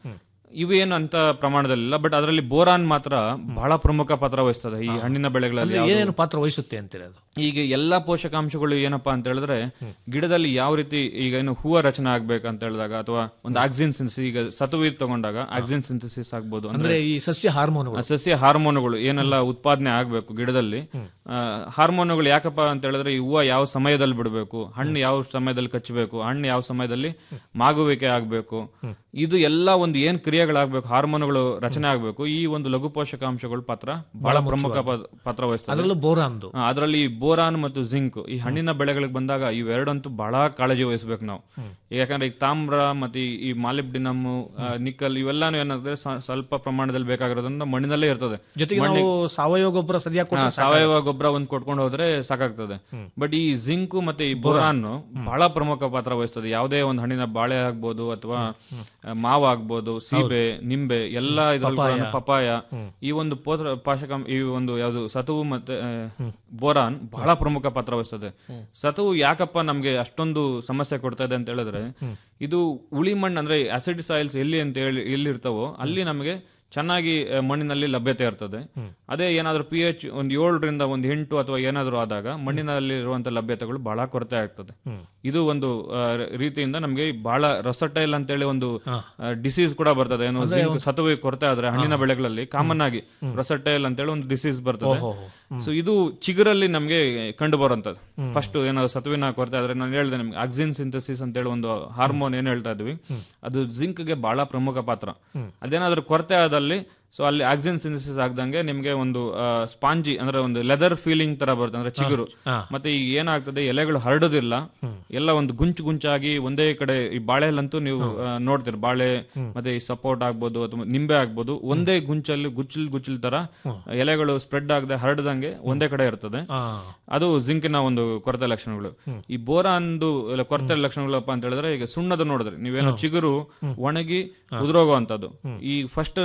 ಇವೇನು ಅಂತ ಪ್ರಮಾಣದಲ್ಲಿಲ್ಲ ಬಟ್ ಅದರಲ್ಲಿ ಬೋರಾನ್ ಮಾತ್ರ ಬಹಳ ಪ್ರಮುಖ ಪಾತ್ರ ವಹಿಸ್ತದೆ ಈ ಹಣ್ಣಿನ ಬೆಳೆಗಳಲ್ಲಿ ಅಂದ್ರೆ ಯಾವ್ದು- ಏನೇನು ಪಾತ್ರ ವಹಿಸುತ್ತೆ ಅಂತೀರ ಅದು ಈಗ ಎಲ್ಲಾ ಪೋಷಕಾಂಶಗಳು ಏನಪ್ಪಾ ಅಂತ ಹೇಳಿದ್ರೆ ಗಿಡದಲ್ಲಿ ಯಾವ ರೀತಿ ಈಗ ಏನು ಹೂವ ರಚನೆ ಆಗ್ಬೇಕಂತ ಹೇಳಿದಾಗ ಅಥವಾ ಒಂದು ಆಕ್ಸಿನ್ ಸಿಂಥಸಿಸ್ ಈಗ ಸತುವಿ ತಗೊಂಡಾಗ ಆಕ್ಸಿನ್ ಸಿಂಥಸಿಸ್ ಆಗ್ಬೋದು ಅಂದ್ರೆ ಈ ಸಸ್ಯ ಹಾರ್ಮೋನ್ಗಳು ಆ ಸಸ್ಯ ಹಾರ್ಮೋನುಗಳು ಏನೆಲ್ಲ ಉತ್ಪಾದನೆ ಆಗ್ಬೇಕು ಗಿಡದಲ್ಲಿ ಆ, ಹಾರ್ಮೋನುಗಳು ಯಾಕಪ್ಪ ಅಂತ ಹೇಳಿದ್ರೆ ಈ ಹೂವ ಯಾವ ಸಮಯದಲ್ಲಿ ಬಿಡಬೇಕು ಹಣ್ಣು ಯಾವ ಸಮಯದಲ್ಲಿ ಕಚ್ಚಬೇಕು ಹಣ್ಣು ಯಾವ ಸಮಯದಲ್ಲಿ ಮಾಗುವಿಕೆ ಆಗ್ಬೇಕು ಇದು ಎಲ್ಲ ಒಂದು ಏನ್ ಕ್ರಿಯೆಗಳಾಗ್ಬೇಕು ಹಾರ್ಮೋನುಗಳು ರಚನೆ ಆಗ್ಬೇಕು ಈ ಒಂದು ಲಘು ಪೋಷಕಾಂಶಗಳ ಪಾತ್ರ ಬಹಳ ಪ್ರಮುಖ ಪ- ಪಾತ್ರ ವಹಿಸ್ತದೆ ಅದರಲ್ಲೂ ಬೋರಾನ್ದು ಆ, ಅದರಲ್ಲಿ ಬೋರಾನ್ ಮತ್ತು ಜಿಂಕ್ ಈ ಹಣ್ಣಿನ ಬೆಳೆಗಳಿಗೆ ಬಂದಾಗ ಇವೆರಡಂತೂ ಬಹಳ ಕಾಳಜಿ ವಹಿಸ್ಬೇಕು ನಾವು ಈಗ ಯಾಕಂದ್ರೆ ಈಗ ತಾಮ್ರ ಮತ್ತೆ ಈ- ಈ ಮಾಲಿಬ್ಡಿನಮ್ ನಿಕ್ಕಲ್ ಇವೆಲ್ಲಾನು ಏನಾದ್ರೆ ಸ- ಸ್ವಲ್ಪ ಪ್ರಮಾಣದಲ್ಲಿ ಬೇಕಾಗಿರೋದ್ರಿಂದ ಮಣ್ಣಿನಲ್ಲೇ ಇರ್ತದೆ ಜೊತೆಗೆ ನಾವು ಸಾವಯವ ಗೊಬ್ಬರ ಸರಿಯಾಗಿ ಹಾ, ಕೊಟ್ಟರೆ ಸಾವಯವ ಗೊಬ್ಬರ ಒಂದ್ ಕೊಟ್ಕೊಂಡು ಹೋದ್ರೆ ಸಾಕಾಗ್ತದೆ ಬಟ್ ಈ ಜಿಂಕ್ ಮತ್ತೆ ಈ ಬೋರಾನ್ ಬಹಳ ಪ್ರಮುಖ ಪಾತ್ರ ವಹಿಸ್ತದೆ ಯಾವುದೇ ಒಂದು ಹಣ್ಣಿನ ಬಾಳೆ ಆಗ್ಬೋದು ಅಥವಾ ಆ, ಮಾವು ಆಗ್ಬೋದು ಸೀಬೆ ನಿಂಬೆ ಎಲ್ಲ ಇದ್ರಲ್ಲಿ ಪಪಾಯ ಈ ಒಂದು ಪೋತ್ರ ಪಾಶಕ ಈ ಒಂದು ಯಾವುದು ಸತುವು ಮತ್ತೆ ಆ, ಬೋರಾನ್ ಬಹಳ ಪ್ರಮುಖ ಪಾತ್ರ ವಹಿಸ್ತದೆ ಸತುವು ಯಾಕಪ್ಪ ನಮ್ಗೆ ಅಷ್ಟೊಂದು ಸಮಸ್ಯೆ ಕೊಡ್ತಾ ಇದೆ ಅಂತ ಹೇಳಿದ್ರೆ ಇದು ಉಳಿ ಮಣ್ಣು ಅಂದ್ರೆ ಆಸಿಡ್ ಸಾಯಿಲ್ಸ್ ಎಲ್ಲಿ ಅಂತ ಹೇಳಿ ಎಲ್ಲಿ ಇರ್ತಾವೋ ಅಲ್ಲಿ ನಮಗೆ ಚೆನ್ನಾಗಿ ಆ, ಮಣ್ಣಿನಲ್ಲಿ ಲಭ್ಯತೆ ಇರ್ತದೆ ಅದೇ ಏನಾದ್ರೂ ಪಿ ಎಚ್ ಒಂದು ಏಳರಿಂದ ಒಂದು ಎಂಟು ಅಥವಾ ಏನಾದ್ರೂ ಆದಾಗ ಮಣ್ಣಿನಲ್ಲಿ ಇರುವಂತ ಲಭ್ಯತೆಗಳು ಬಹಳ ಕೊರತೆ ಆಗ್ತದೆ ಇದು ಒಂದು ಆ, ರೀತಿಯಿಂದ ನಮಗೆ ಬಹಳ ರಸಟೈಲ್ ಅಂತೇಳಿ ಒಂದು ಡಿಸೀಸ್ ಕೂಡ ಬರ್ತದೆ ಏನು zinc ಸತುವು ಕೊರತೆ ಆದ್ರೆ ಹಣ್ಣಿನ ಬೆಳೆಗಳಲ್ಲಿ ಕಾಮನ್ ಆಗಿ ರಸಟೈಲ್ ಅಂತೇಳಿ ಒಂದು ಡಿಸೀಸ್ ಬರ್ತದೆ ಸೊ ಇದು ಚಿಗುರಲ್ಲಿ ನಮಗೆ ಕಂಡು ಬರುವಂತದ್ದು ಫಸ್ಟ್ ಏನಾದ್ರು ಸತುವಿನ ಕೊರತೆ ಆದ್ರೆ ನಾನು ಹೇಳಿದೆ ನಿಮ್ಗೆ ಆಕ್ಸಿನ್ ಸಿಂಥಸಿಸ್ ಅಂತೇಳಿ ಒಂದು ಹಾರ್ಮೋನ್ ಏನ್ ಹೇಳ್ತಾ ಇದ್ವಿ ಅದು ಜಿಂಕ್ ಗೆ ಬಹಳ ಪ್ರಮುಖ ಪಾತ್ರ ಅದೇನಾದ್ರೂ ಕೊರತೆ ಆದಲ್ಲಿ ಸೊ ಅಲ್ಲಿ ಆಕ್ಸಿನ್ ಸಿಂಥಸಿಸ್ ಆಗದಂಗೆ ನಿಮ್ಗೆ ಒಂದು ಸ್ಪಾಂಜಿ ಅಂದ್ರೆ ಒಂದು ಲೆದರ್ ಫೀಲಿಂಗ್ ತರ ಬರುತ್ತೆ ಅಂದ್ರೆ ಚಿಗುರು ಮತ್ತೆ ಈಗ ಏನಾಗ್ತದೆ ಎಲೆಗಳು ಹರಡೋದಿಲ್ಲ ಎಲ್ಲ ಒಂದು ಗುಂಚು ಗುಂಚಾಗಿ ಒಂದೇ ಕಡೆ ಈ ಬಾಳೆಲಂತೂ ನೀವು ಆ, ನೋಡ್ತೀರಿ ಬಾಳೆ ಮತ್ತೆ ಈ ಸಪೋರ್ಟ್ ಆಗ್ಬೋದು ಅಥವಾ ನಿಂಬೆ ಆಗ್ಬೋದು ಒಂದೇ ಗುಂಚಲ್ಲಿ ಗುಚ್ಚಲ್ ಗುಚ್ಚಲ್ ತರ ಎಲೆಗಳು ಸ್ಪ್ರೆಡ್ ಆಗದೆ ಹರಡದಂಗೆ ಒಂದೇ ಕಡೆ ಇರ್ತದೆ ಅದು ಜಿಂಕಿನ ಒಂದು ಕೊರತೆ ಲಕ್ಷಣಗಳು ಈ ಬೋರಾನ್ದು ಇಲ್ಲ ಕೊರತೆ ಲಕ್ಷಣಗಳಪ್ಪ ಅಂತ ಹೇಳಿದ್ರೆ ಈಗ ಸುಣ್ಣದ ನೋಡಿದ್ರೆ ನೀವೇನೋ ಚಿಗುರು ಒಣಗಿ ಉದುರೋಗುವಂತದ್ದು ಈ ಫಸ್ಟ್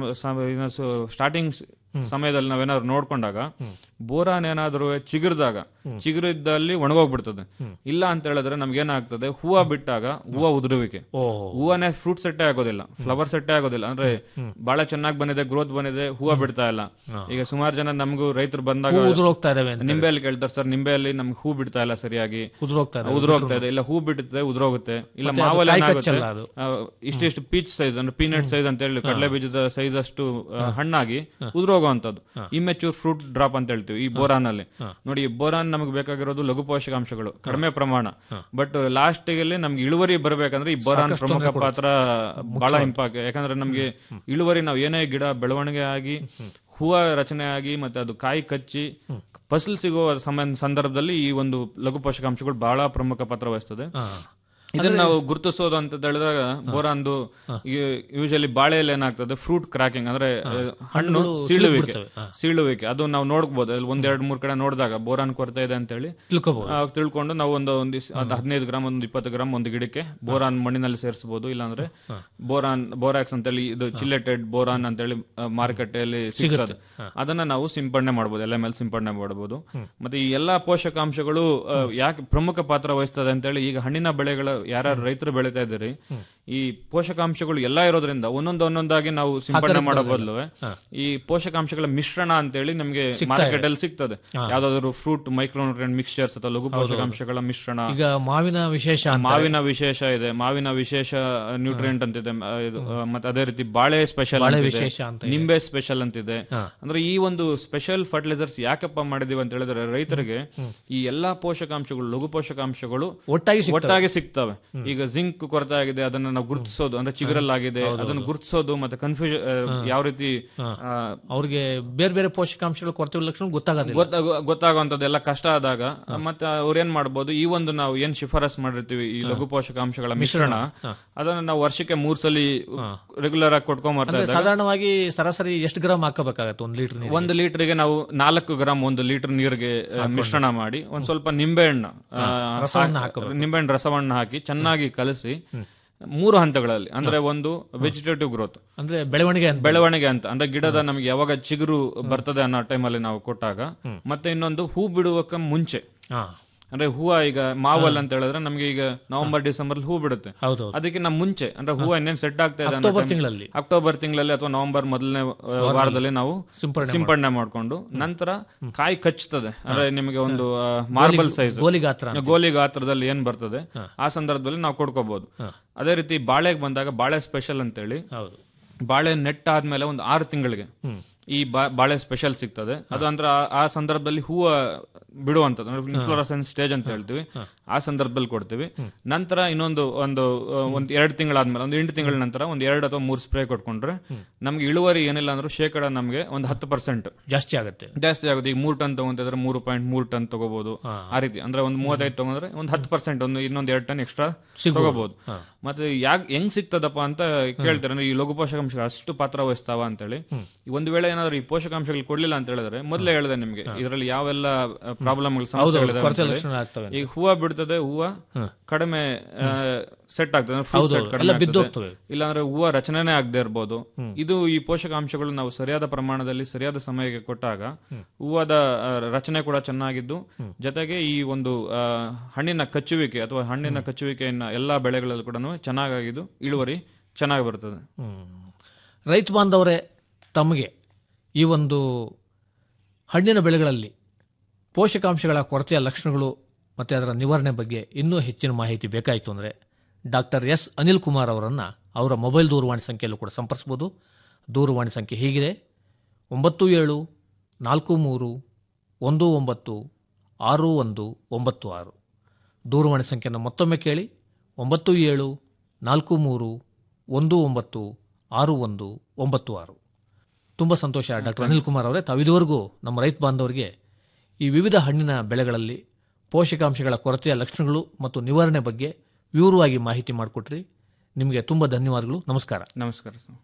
ಸ್ಟಾರ್ಟಿಂಗ್ ಸಮಯದಲ್ಲಿ ನಾವೇನಾದ್ರು ನೋಡ್ಕೊಂಡಾಗ ಬೋರಾನ್ ಏನಾದ್ರು ಚಿಗುರ್ದಾಗ ಚಿಗುರು ಇದ್ದಲ್ಲಿ ಒಣಗೋಗ್ಬಿಡ್ತದೆ ಇಲ್ಲ ಅಂತ ಹೇಳಿದ್ರೆ ನಮ್ಗೆ ಏನಾಗ್ತದೆ ಹೂವ ಬಿಟ್ಟಾಗ ಹೂವ ಉದುರುವಿಕೆ ಹೂವನೇ ಫ್ರೂಟ್ ಸೆಟ್ಟೇ ಆಗೋದಿಲ್ಲ ಫ್ಲವರ್ ಸೆಟ್ಟೇ ಆಗೋದಿಲ್ಲ ಅಂದ್ರೆ ಬಹಳ ಚೆನ್ನಾಗಿ ಬಂದಿದೆ ಗ್ರೋತ್ ಬಂದಿದೆ ಹೂವ ಬಿಡ್ತಾ ಇಲ್ಲ ಈಗ ಸುಮಾರು ಜನ ನಮಗೂ ರೈತರು ಬಂದಾಗ ಉದುರೋಗ್ತಾ ಇದಾವೆ ಅಂತ ನಿಂಬೆಯಲ್ಲಿ ಕೇಳ್ತಾರೆ ಸರ್ ನಿಂಬೆಯಲ್ಲಿ ನಮ್ಗೆ ಹೂ ಬಿಡ್ತಾ ಇಲ್ಲ ಸರಿಯಾಗಿ ಉದುರೋಗ್ತಾ ಇದಾವೆ ಉದುರೋಗ್ತಾ ಇದೆ ಇಲ್ಲ ಹೂ ಬಿಡುತ್ತೆ ಉದುರೋಗುತ್ತೆ ಇಲ್ಲ ಮತ್ತೆ ಅದು ಮಾವಲ್ಲಿ ಕಾಯಿ ಏನಾಗುತ್ತೆ ಕಚ್ಚಲ್ಲ ಅದು. ಆ, ಇಷ್ಟಿಷ್ಟು ಪೀಚ್ ಸೈಜ್ ಅಂದ್ರೆ ಪೀನಟ್ ಸೈಜ್ ಅಂತ ಹೇಳಿ ಕಡಲೆ ಬೀಜದ ಸೈಜ್ ಅಷ್ಟು ಆ, ಹಣ್ಣಾಗಿ ಉದುರೋಗುವಂತದ್ದು ಇಮ್ಮೆಚೂರ್ ಫ್ರೂಟ್ ಡ್ರಾಪ್ ಅಂತ ಹೇಳ್ತೀವಿ ಈ ಬೋರಾನ್ ಅಲ್ಲಿ ನೋಡಿ ಬೋರಾನ್ ನಮಗೆ ಬೇಕಾಗಿರೋದು ಲಘು ಪೋಷಕಾಂಶಗಳು ಕಡಿಮೆ ಪ್ರಮಾಣ ಬಟ್ ಲಾಸ್ಟ್ ಗೆ ನಮ್ಗೆ ಇಳುವರಿ ಬರಬೇಕಂದ್ರೆ ಈ ಬೋರಾನ್ ಪ್ರಮುಖ ಪಾತ್ರ ಬಹಳ ಇಂಪಾರ್ಟ್ ಯಾಕಂದ್ರೆ ನಮ್ಗೆ ಇಳುವರಿ ನಾವು ಏನೇ ಗಿಡ ಬೆಳವಣಿಗೆ ಆಗಿ ಹೂವ ರಚನೆ ಆಗಿ ಮತ್ತೆ ಅದು ಕಾಯಿ ಕಚ್ಚಿ ಫಸಲ್ ಸಿಗೋ ಸಮಯ ಸಂದರ್ಭದಲ್ಲಿ ಈ ಒಂದು ಲಘು ಪೋಷಕಾಂಶಗಳು ಬಹಳ ಪ್ರಮುಖ ಪಾತ್ರ ವಹಿಸ್ತದೆ ಇದನ್ನ ನಾವು ಗುರುತಿಸೋದು ಅಂತ ಹೇಳಿದಾಗ ಬೋರಾನ್ದು ಯೂಶಲಿ ಬಾಳೆಯಲ್ಲಿ ಏನಾಗ್ತದೆ ಫ್ರೂಟ್ ಕ್ರಾಕಿಂಗ್ ಅಂದ್ರೆ ಆ, ಹಣ್ಣು ಸೀಳುವಿಕೆ ಸೀಳುವಿಕೆ ಅದು ನಾವು ನೋಡ್ಬೋದು ಅಲ್ಲಿ ಒಂದ್ ಎರಡ್ ಮೂರ್ ಕಡೆ ನೋಡಿದಾಗ ಬೋರಾನ್ ಕೊರತೆ ಇದೆ ಅಂತ ಹೇಳಿ ತಿಳ್ಕೊಬಹುದು ಆ, ತಿಳ್ಕೊಂಡು ನಾವು ಒಂದು ಒಂದು ಹದಿನೈದು ಗ್ರಾಮ್ ಒಂದು ಇಪ್ಪತ್ತು ಗ್ರಾಮ್ ಒಂದು ಗಿಡಕ್ಕೆ ಬೋರಾನ್ ಮಣ್ಣಿನಲ್ಲಿ ಸೇರಿಸಬಹುದು ಇಲ್ಲಾಂದ್ರೆ ಬೋರಾನ್ ಬೋರಾಕ್ಸ್ ಅಂತೇಳಿ ಇದು ಚಿಲ್ಲೆಟೆಡ್ ಬೋರಾನ್ ಅಂತೇಳಿ ಆ, ಮಾರುಕಟ್ಟೆಯಲ್ಲಿ ಸಿಗ್ತದೆ ಅದನ್ನ ನಾವು ಸಿಂಪಡಣೆ ಮಾಡಬಹುದು ಎಲೆ ಮೇಲೆ ಸಿಂಪಡಣೆ ಮಾಡಬಹುದು ಮತ್ತೆ ಈ ಎಲ್ಲಾ ಪೋಷಕಾಂಶಗಳು ಆ, ಯಾಕೆ ಪ್ರಮುಖ ಪಾತ್ರ ವಹಿಸ್ತದೆ ಅಂತೇಳಿ ಈಗ ಹಣ್ಣಿನ ಬೆಳೆಗಳ ಯಾರ್ಯಾರು ರೈತರು ಬೆಳೀತಾ ಇದ್ದೀರಿ ಈ ಪೋಷಕಾಂಶಗಳು ಎಲ್ಲಾ ಇರೋದ್ರಿಂದ ಒಂದೊಂದು ಒಂದೊಂದಾಗಿ ನಾವು ಸಿಂಪಡಣೆ ಮಾಡೋ ಬದಲು ಈ ಪೋಷಕಾಂಶಗಳ ಮಿಶ್ರಣ ಅಂತೇಳಿ ನಮಗೆ ಮಾರ್ಕೆಟ್ ಅಲ್ಲಿ ಸಿಗ್ತದೆ ಯಾವ್ದಾದ್ರು ಫ್ರೂಟ್ ಮೈಕ್ರೋನ್ಯೂಟ್ರಿಯಂಟ್ ಮಿಕ್ಸ್ಚರ್ಸ್ ಅಥವಾ ಲಘು ಪೋಷಕಾಂಶಗಳ ಮಿಶ್ರಣ ಈಗ ಮಾವಿನ ವಿಶೇಷ ಅಂತ ಮಾವಿನ ವಿಶೇಷ ಇದೆ ಮಾವಿನ ವಿಶೇಷ ನ್ಯೂಟ್ರಿಯೆಂಟ್ ಅಂತಿದೆ ಆ, ಇದು, ಆ, ಮತ್ತೆ ಅದೇ ರೀತಿ ಬಾಳೆ ಸ್ಪೆಷಲ್ ವಿಶೇಷ ಅಂತ ನಿಂಬೆ ಸ್ಪೆಷಲ್ ಅಂತಿದೆ ಅಂದ್ರೆ ಈ ಒಂದು ಸ್ಪೆಷಲ್ ಫರ್ಟಿಲೈಸರ್ಸ್ ಯಾಕಪ್ಪ ಮಾಡಿದೀವಿ ಅಂತ ಹೇಳಿದ್ರೆ ರೈತರಿಗೆ ಈ ಎಲ್ಲಾ ಪೋಷಕಾಂಶಗಳು ಲಘು ಪೋಷಕಾಂಶಗಳು ಒಟ್ಟಾಗಿ ಸಿಗ್ತವೆ. ಒಟ್ಟಾಗಿ ಸಿಗ್ತವೆ ಈಗ ಜಿಂಕ್ ಕೊರತೆ ಆಗಿದೆ ಅದನ್ನ ನಾವು ಗುರುತಿಸೋದು ಅಂದ್ರೆ ಚಿಗುರಲ್ಲಾಗಿದೆ ಅದನ್ನ ಗುರುತಿಸೋದು ಮತ್ತೆ ಕನ್ಫ್ಯೂಷನ್ ಯಾವ ರೀತಿ ಆ, ಅವ್ರಿಗೆ ಬೇರೆ ಬೇರೆ ಪೋಷಕಾಂಶಗಳು ಕೊರತೆ ಲಕ್ಷಣ ಗೊತ್ತಾಗೋದಿಲ್ಲ ಗೊತ್ತಾಗು- ಗೊತ್ತಾಗುವಂತದ್ದೆಲ್ಲ ಕಷ್ಟ ಆದಾಗ ಮತ್ತೆ ಅವ್ರು ಏನ್ ಮಾಡ್ಬೋದು ಈ ಒಂದು ನಾವು ಏನ್ ಶಿಫಾರಸ್ ಮಾಡಿರ್ತೀವಿ ಈ ಲಘು ಪೋಷಕಾಂಶಗಳ ಮಿಶ್ರಣ ಅದನ್ನ ನಾವು ವರ್ಷಕ್ಕೆ ಮೂರ್ ಸಲ ರೆಗ್ಯುಲರ್ ಆಗಿ ಕೊಟ್ಕೊಂಡ್ ಬರ್ತಾ ಅಂದ್ರೆ ಇದ್ದಾಗ ಸಾಧಾರಣವಾಗಿ ಸರಾಸರಿ ಎಷ್ಟು ಗ್ರಾಮ್ ಹಾಕಬೇಕಾಗತ್ತೆ ಒಂದು ಲೀಟರ್ ನೀರು ಒಂದು ಲೀಟರ್ಗೆ ನಾವು ನಾಲ್ಕು ಗ್ರಾಮ್ ಒಂದು ಲೀಟರ್ ನೀರಿಗೆ ಆ, ಮಿಶ್ರಣ ಮಾಡಿ ಒಂದ್ ಸ್ವಲ್ಪ ನಿಂಬೆಹಣ್ಣು ಆ, ರಸವನ್ನ ಹಾಕಿ- ನಿಂಬೆಹಣ್ಣು ರಸವನ್ನ ಹಾಕಿ ಚೆನ್ನಾಗಿ ಕಲಸಿ ಮೂರು ಹಂತಗಳಲ್ಲಿ ಅಂದ್ರೆ ಒಂದು ವೆಜಿಟೇಟಿವ್ ಗ್ರೋತ್ ಅಂದ್ರೆ ಬೆಳವಣಿಗೆ ಅಂತ ಬೆಳವಣಿಗೆ ಅಂತ ಅಂದ್ರೆ ಗಿಡದ ನಮ್ಗೆ ಯಾವಾಗ ಚಿಗುರು ಬರ್ತದೆ ಅನ್ನೋ ಟೈಮಲ್ಲಿ ನಾವು ಕೊಟ್ಟಾಗ ಮತ್ತೆ ಇನ್ನೊಂದು ಹೂ ಬಿಡುವಕ್ಕ ಮುಂಚೆ ಹಾ ಅಂದ್ರೆ ಹೂವ ಈಗ ಮಾವಲ್ ಅಂತ ಹೇಳಿದ್ರೆ ನಮ್ಗೆ ಈಗ ನವೆಂಬರ್ ಡಿಸೆಂಬರ್ ಹೂ ಬಿಡುತ್ತೆ ಹೌದೌದು ಅದಕ್ಕಿಂತ ಮುಂಚೆ ಅಂದ್ರೆ ಹೂವು ಇನ್ನೇನು ಸೆಟ್ ಆಗ್ತಾ ಇದೆ ಅನ್ನೋ ಅಕ್ಟೋಬರ್ time- ತಿಂಗಳಲ್ಲಿ ಅಕ್ಟೋಬರ್ ತಿಂಗಳಲ್ಲಿ ಅಥವಾ ನವೆಂಬರ್ ಮೊದಲನೇ ವಾರದಲ್ಲಿ ನಾವು ಸಿಂಪರಣೆ ಸಿಂಪಡಣೆ ಮಾಡ್ಕೊಂಡು ನಂತರ ಕಾಯಿ ಕಚ್ಚುತ್ತದೆ ಅಂದ್ರೆ ನಿಮಗೆ ಒಂದು ಮಾರ್ಬಲ್ ಸೈಜ್ ಗೋಲಿ ಗಾತ್ರ ಅಂತ. ಗೋಲಿ ಗಾತ್ರದಲ್ಲಿ ಏನ್ ಬರ್ತದೆ ಆ ಸಂದರ್ಭದಲ್ಲಿ ನಾವು ಕೊಡ್ಕೋಬಹುದು ಅದೇ ರೀತಿ ಬಾಳೆಗೆ ಬಂದಾಗ ಬಾಳೆ ಸ್ಪೆಷಲ್ ಅಂತೇಳಿ ಹೌದು ಬಾಳೆ ನೆಟ್ ಆದ್ಮೇಲೆ ಒಂದು ಆರು ತಿಂಗಳಿಗೆ ಈ ಬಾ- ಬಾಳೆ ಸ್ಪೆಷಲ್ ಸಿಗ್ತದೆ ಅದು ಅಂದ್ರೆ ಆ- ಆ ಸಂದರ್ಭದಲ್ಲಿ ಹೂವು ಬಿಡುವಂಥದ್ದು ಅಂದ್ರೆ ಇನ್ಫ್ಲೋರಸೆನ್ಸ್ ಸ್ಟೇಜ್ ಅಂತ ಹೇಳ್ತೀವಿ ಆ ಸಂದರ್ಭದಲ್ಲಿ ಕೊಡ್ತೀವಿ ನಂತರ ಇನ್ನೊಂದು ಒಂದು ಆ, ಒಂದ್ ಎರಡು ತಿಂಗಳಾದ್ಮೇಲೆ ಒಂದು ಎಂಟು ತಿಂಗಳ ನಂತರ ಒಂದು ಎರಡು ಅಥವಾ ಮೂರು ಸ್ಪ್ರೇ ಕೊಟ್ಕೊಂಡ್ರೆ ನಮ್ಗೆ ಇಳುವರಿ ಏನಿಲ್ಲ ಅಂದ್ರೂ ಶೇಕಡ ನಮ್ಗೆ ಒಂದು ಹತ್ತು ಪರ್ಸೆಂಟ್ ಜಾಸ್ತಿ ಆಗುತ್ತೆ ಜಾಸ್ತಿ ಆಗುತ್ತೆ ಈಗ ಮೂರು ಟನ್ ತಗೊಂತಿದ್ರೆ ಮೂರು ಪಾಯಿಂಟ್ ಮೂರು ಟನ್ ತಗೋಬಹುದು ಆ ರೀತಿ ಅಂದ್ರೆ ಒಂದು ಮೂವತ್ತೈದು ತಗೊಂಡ್ರೆ ಒಂದು ಹತ್ತು ಪರ್ಸೆಂಟ್ ಒಂದು ಇನ್ನೊಂದು ಎರಡು ಟನ್ ಎಕ್ಸ್ಟ್ರಾ ತಗೋಬಹುದು ಮತ್ತೆ ಯಾಕೆ ಹೆಂಗ್ ಸಿಗ್ತದಪ್ಪ ಅಂತ ಕೇಳ್ತಾರೆ ಅಂದ್ರೆ ಈ ಲಘು ಪೋಷಕಾಂಶಗಳು ಅಷ್ಟು ಪಾತ್ರ ವಹಿಸ್ತಾವ ಅಂತೇಳಿ ಈ ಒಂದು ವೇಳೆ ಏನಾದ್ರು ಈ ಪೋಷಕಾಂಶಗಳು ಕೊಡ್ಲಿಲ್ಲ ಅಂತ ಹೇಳಿದ್ರೆ ಮೊದಲೇ ಹೇಳಿದೆ ನಿಮ್ಗೆ ಇದರಲ್ಲಿ ಯಾವೆಲ್ಲ ಪ್ರಾಬ್ಲಮ್ಗಳು ಕೊರತೆ ಸಮಸ್ಯೆಗಳಿದೆ ಲಕ್ಷಣ ಆಗ್ತವೆ ಈಗ ಹೂವ ಬಿಡ್ತದೆ ಹೂವ ಕಡಿಮೆ ಸೆಟ್ ಆಗ್ತದೆ fruit ಹೌದು, set ಹೌದು. ಕಡಿಮೆ ಎಲ್ಲ ಆಗ್ತದೆ. ಬಿದ್ದೋಗ್ತವೆ. ಇಲ್ಲಾಂದ್ರೆ ಹೂವ ರಚನೆನೇ ಆಗದೆ ಇರ್ಬೋದು ಇದು ಈ ಪೋಷಕಾಂಶಗಳು ನಾವು ಸರಿಯಾದ ಪ್ರಮಾಣದಲ್ಲಿ ಸರಿಯಾದ ಸಮಯಕ್ಕೆ ಕೊಟ್ಟಾಗ ಹೂವದ ಆ, ರಚನೆ ಕೂಡ ಚೆನ್ನಾಗಿದ್ದು ಜೊತೆಗೆ ಈ ಒಂದು ಆ, ಹಣ್ಣಿನ ಕಚ್ಚುವಿಕೆ ಅಥವಾ ಹಣ್ಣಿನ ಕಚ್ಚುವಿಕೆಯನ್ನ ಎಲ್ಲಾ ಬೆಳೆಗಳಲ್ಲೂ ಕೂಡ ಚೆನ್ನಾಗಿದ್ದು ಇಳುವರಿ ಚೆನ್ನಾಗಿ ಬರ್ತದೆ ಹ್ಮ್. ರೈತ ಬಾಂಧವರೇ ತಮಗೆ ಈ ಒಂದು ಹಣ್ಣಿನ ಬೆಳೆಗಳಲ್ಲಿ ಪೋಷಕಾಂಶಗಳ ಕೊರತೆಯ ಲಕ್ಷಣಗಳು ಮತ್ತು ಅದರ ನಿವಾರಣೆ ಬಗ್ಗೆ ಇನ್ನೂ ಹೆಚ್ಚಿನ ಮಾಹಿತಿ ಬೇಕಾಯಿತು ಅಂದರೆ ಡಾಕ್ಟರ್ ಎಸ್ ಅನಿಲ್ ಕುಮಾರ್ ಅವರನ್ನು ಅವರ ಮೊಬೈಲ್ ದೂರವಾಣಿ ಸಂಖ್ಯೆಯಲ್ಲೂ ಕೂಡ ಸಂಪರ್ಸ್ಬೋದು ದೂರವಾಣಿ ಸಂಖ್ಯೆ ಹೀಗಿದೆ ಒಂಬತ್ತು ಏಳು ನಾಲ್ಕು ಮೂರು ಒಂದು ಒಂಬತ್ತು ಆರು ಒಂದು ಒಂಬತ್ತು ಆರು ದೂರವಾಣಿ ಸಂಖ್ಯೆಯನ್ನು ಮತ್ತೊಮ್ಮೆ ಕೇಳಿ ಒಂಬತ್ತು ಏಳು ನಾಲ್ಕು ಮೂರು ಒಂದು ಒಂಬತ್ತು ಆರು ಒಂದು ಒಂಬತ್ತು ಆರು ತುಂಬ ಸಂತೋಷ ಡಾಕ್ಟರ್ ಅನಿಲ್ ಕುಮಾರ್ ಅವರೇ ತಾವು ಇದುವರೆಗೂ ನಮ್ಮ ರೈತ ಬಾಂಧವರಿಗೆ ಈ ವಿವಿಧ ಹಣ್ಣಿನ ಬೆಳೆಗಳಲ್ಲಿ ಪೋಷಕಾಂಶಗಳ ಕೊರತೆಯ ಲಕ್ಷಣಗಳು ಮತ್ತು ನಿವಾರಣೆ ಬಗ್ಗೆ ವಿವರವಾಗಿ ಮಾಹಿತಿ ಮಾಡಿಕೊಟ್ರಿ ನಿಮಗೆ ತುಂಬ ಧನ್ಯವಾದಗಳು ನಮಸ್ಕಾರ ನಮಸ್ಕಾರ ಸರ್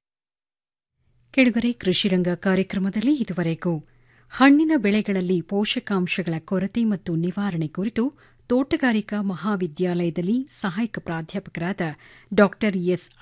ಕೆಳಗರೆ ಕೃಷಿರಂಗ ಕಾರ್ಯಕ್ರಮದಲ್ಲಿ ಇದುವರೆಗೂ ಹಣ್ಣಿನ ಬೆಳೆಗಳಲ್ಲಿ ಪೋಷಕಾಂಶಗಳ ಕೊರತೆ ಮತ್ತು ನಿವಾರಣೆ ಕುರಿತು ತೋಟಗಾರಿಕಾ ಮಹಾವಿದ್ಯಾಲಯದಲ್ಲಿ ಸಹಾಯಕ ಪ್ರಾಧ್ಯಾಪಕರಾದ ಡಾ ಎಸ್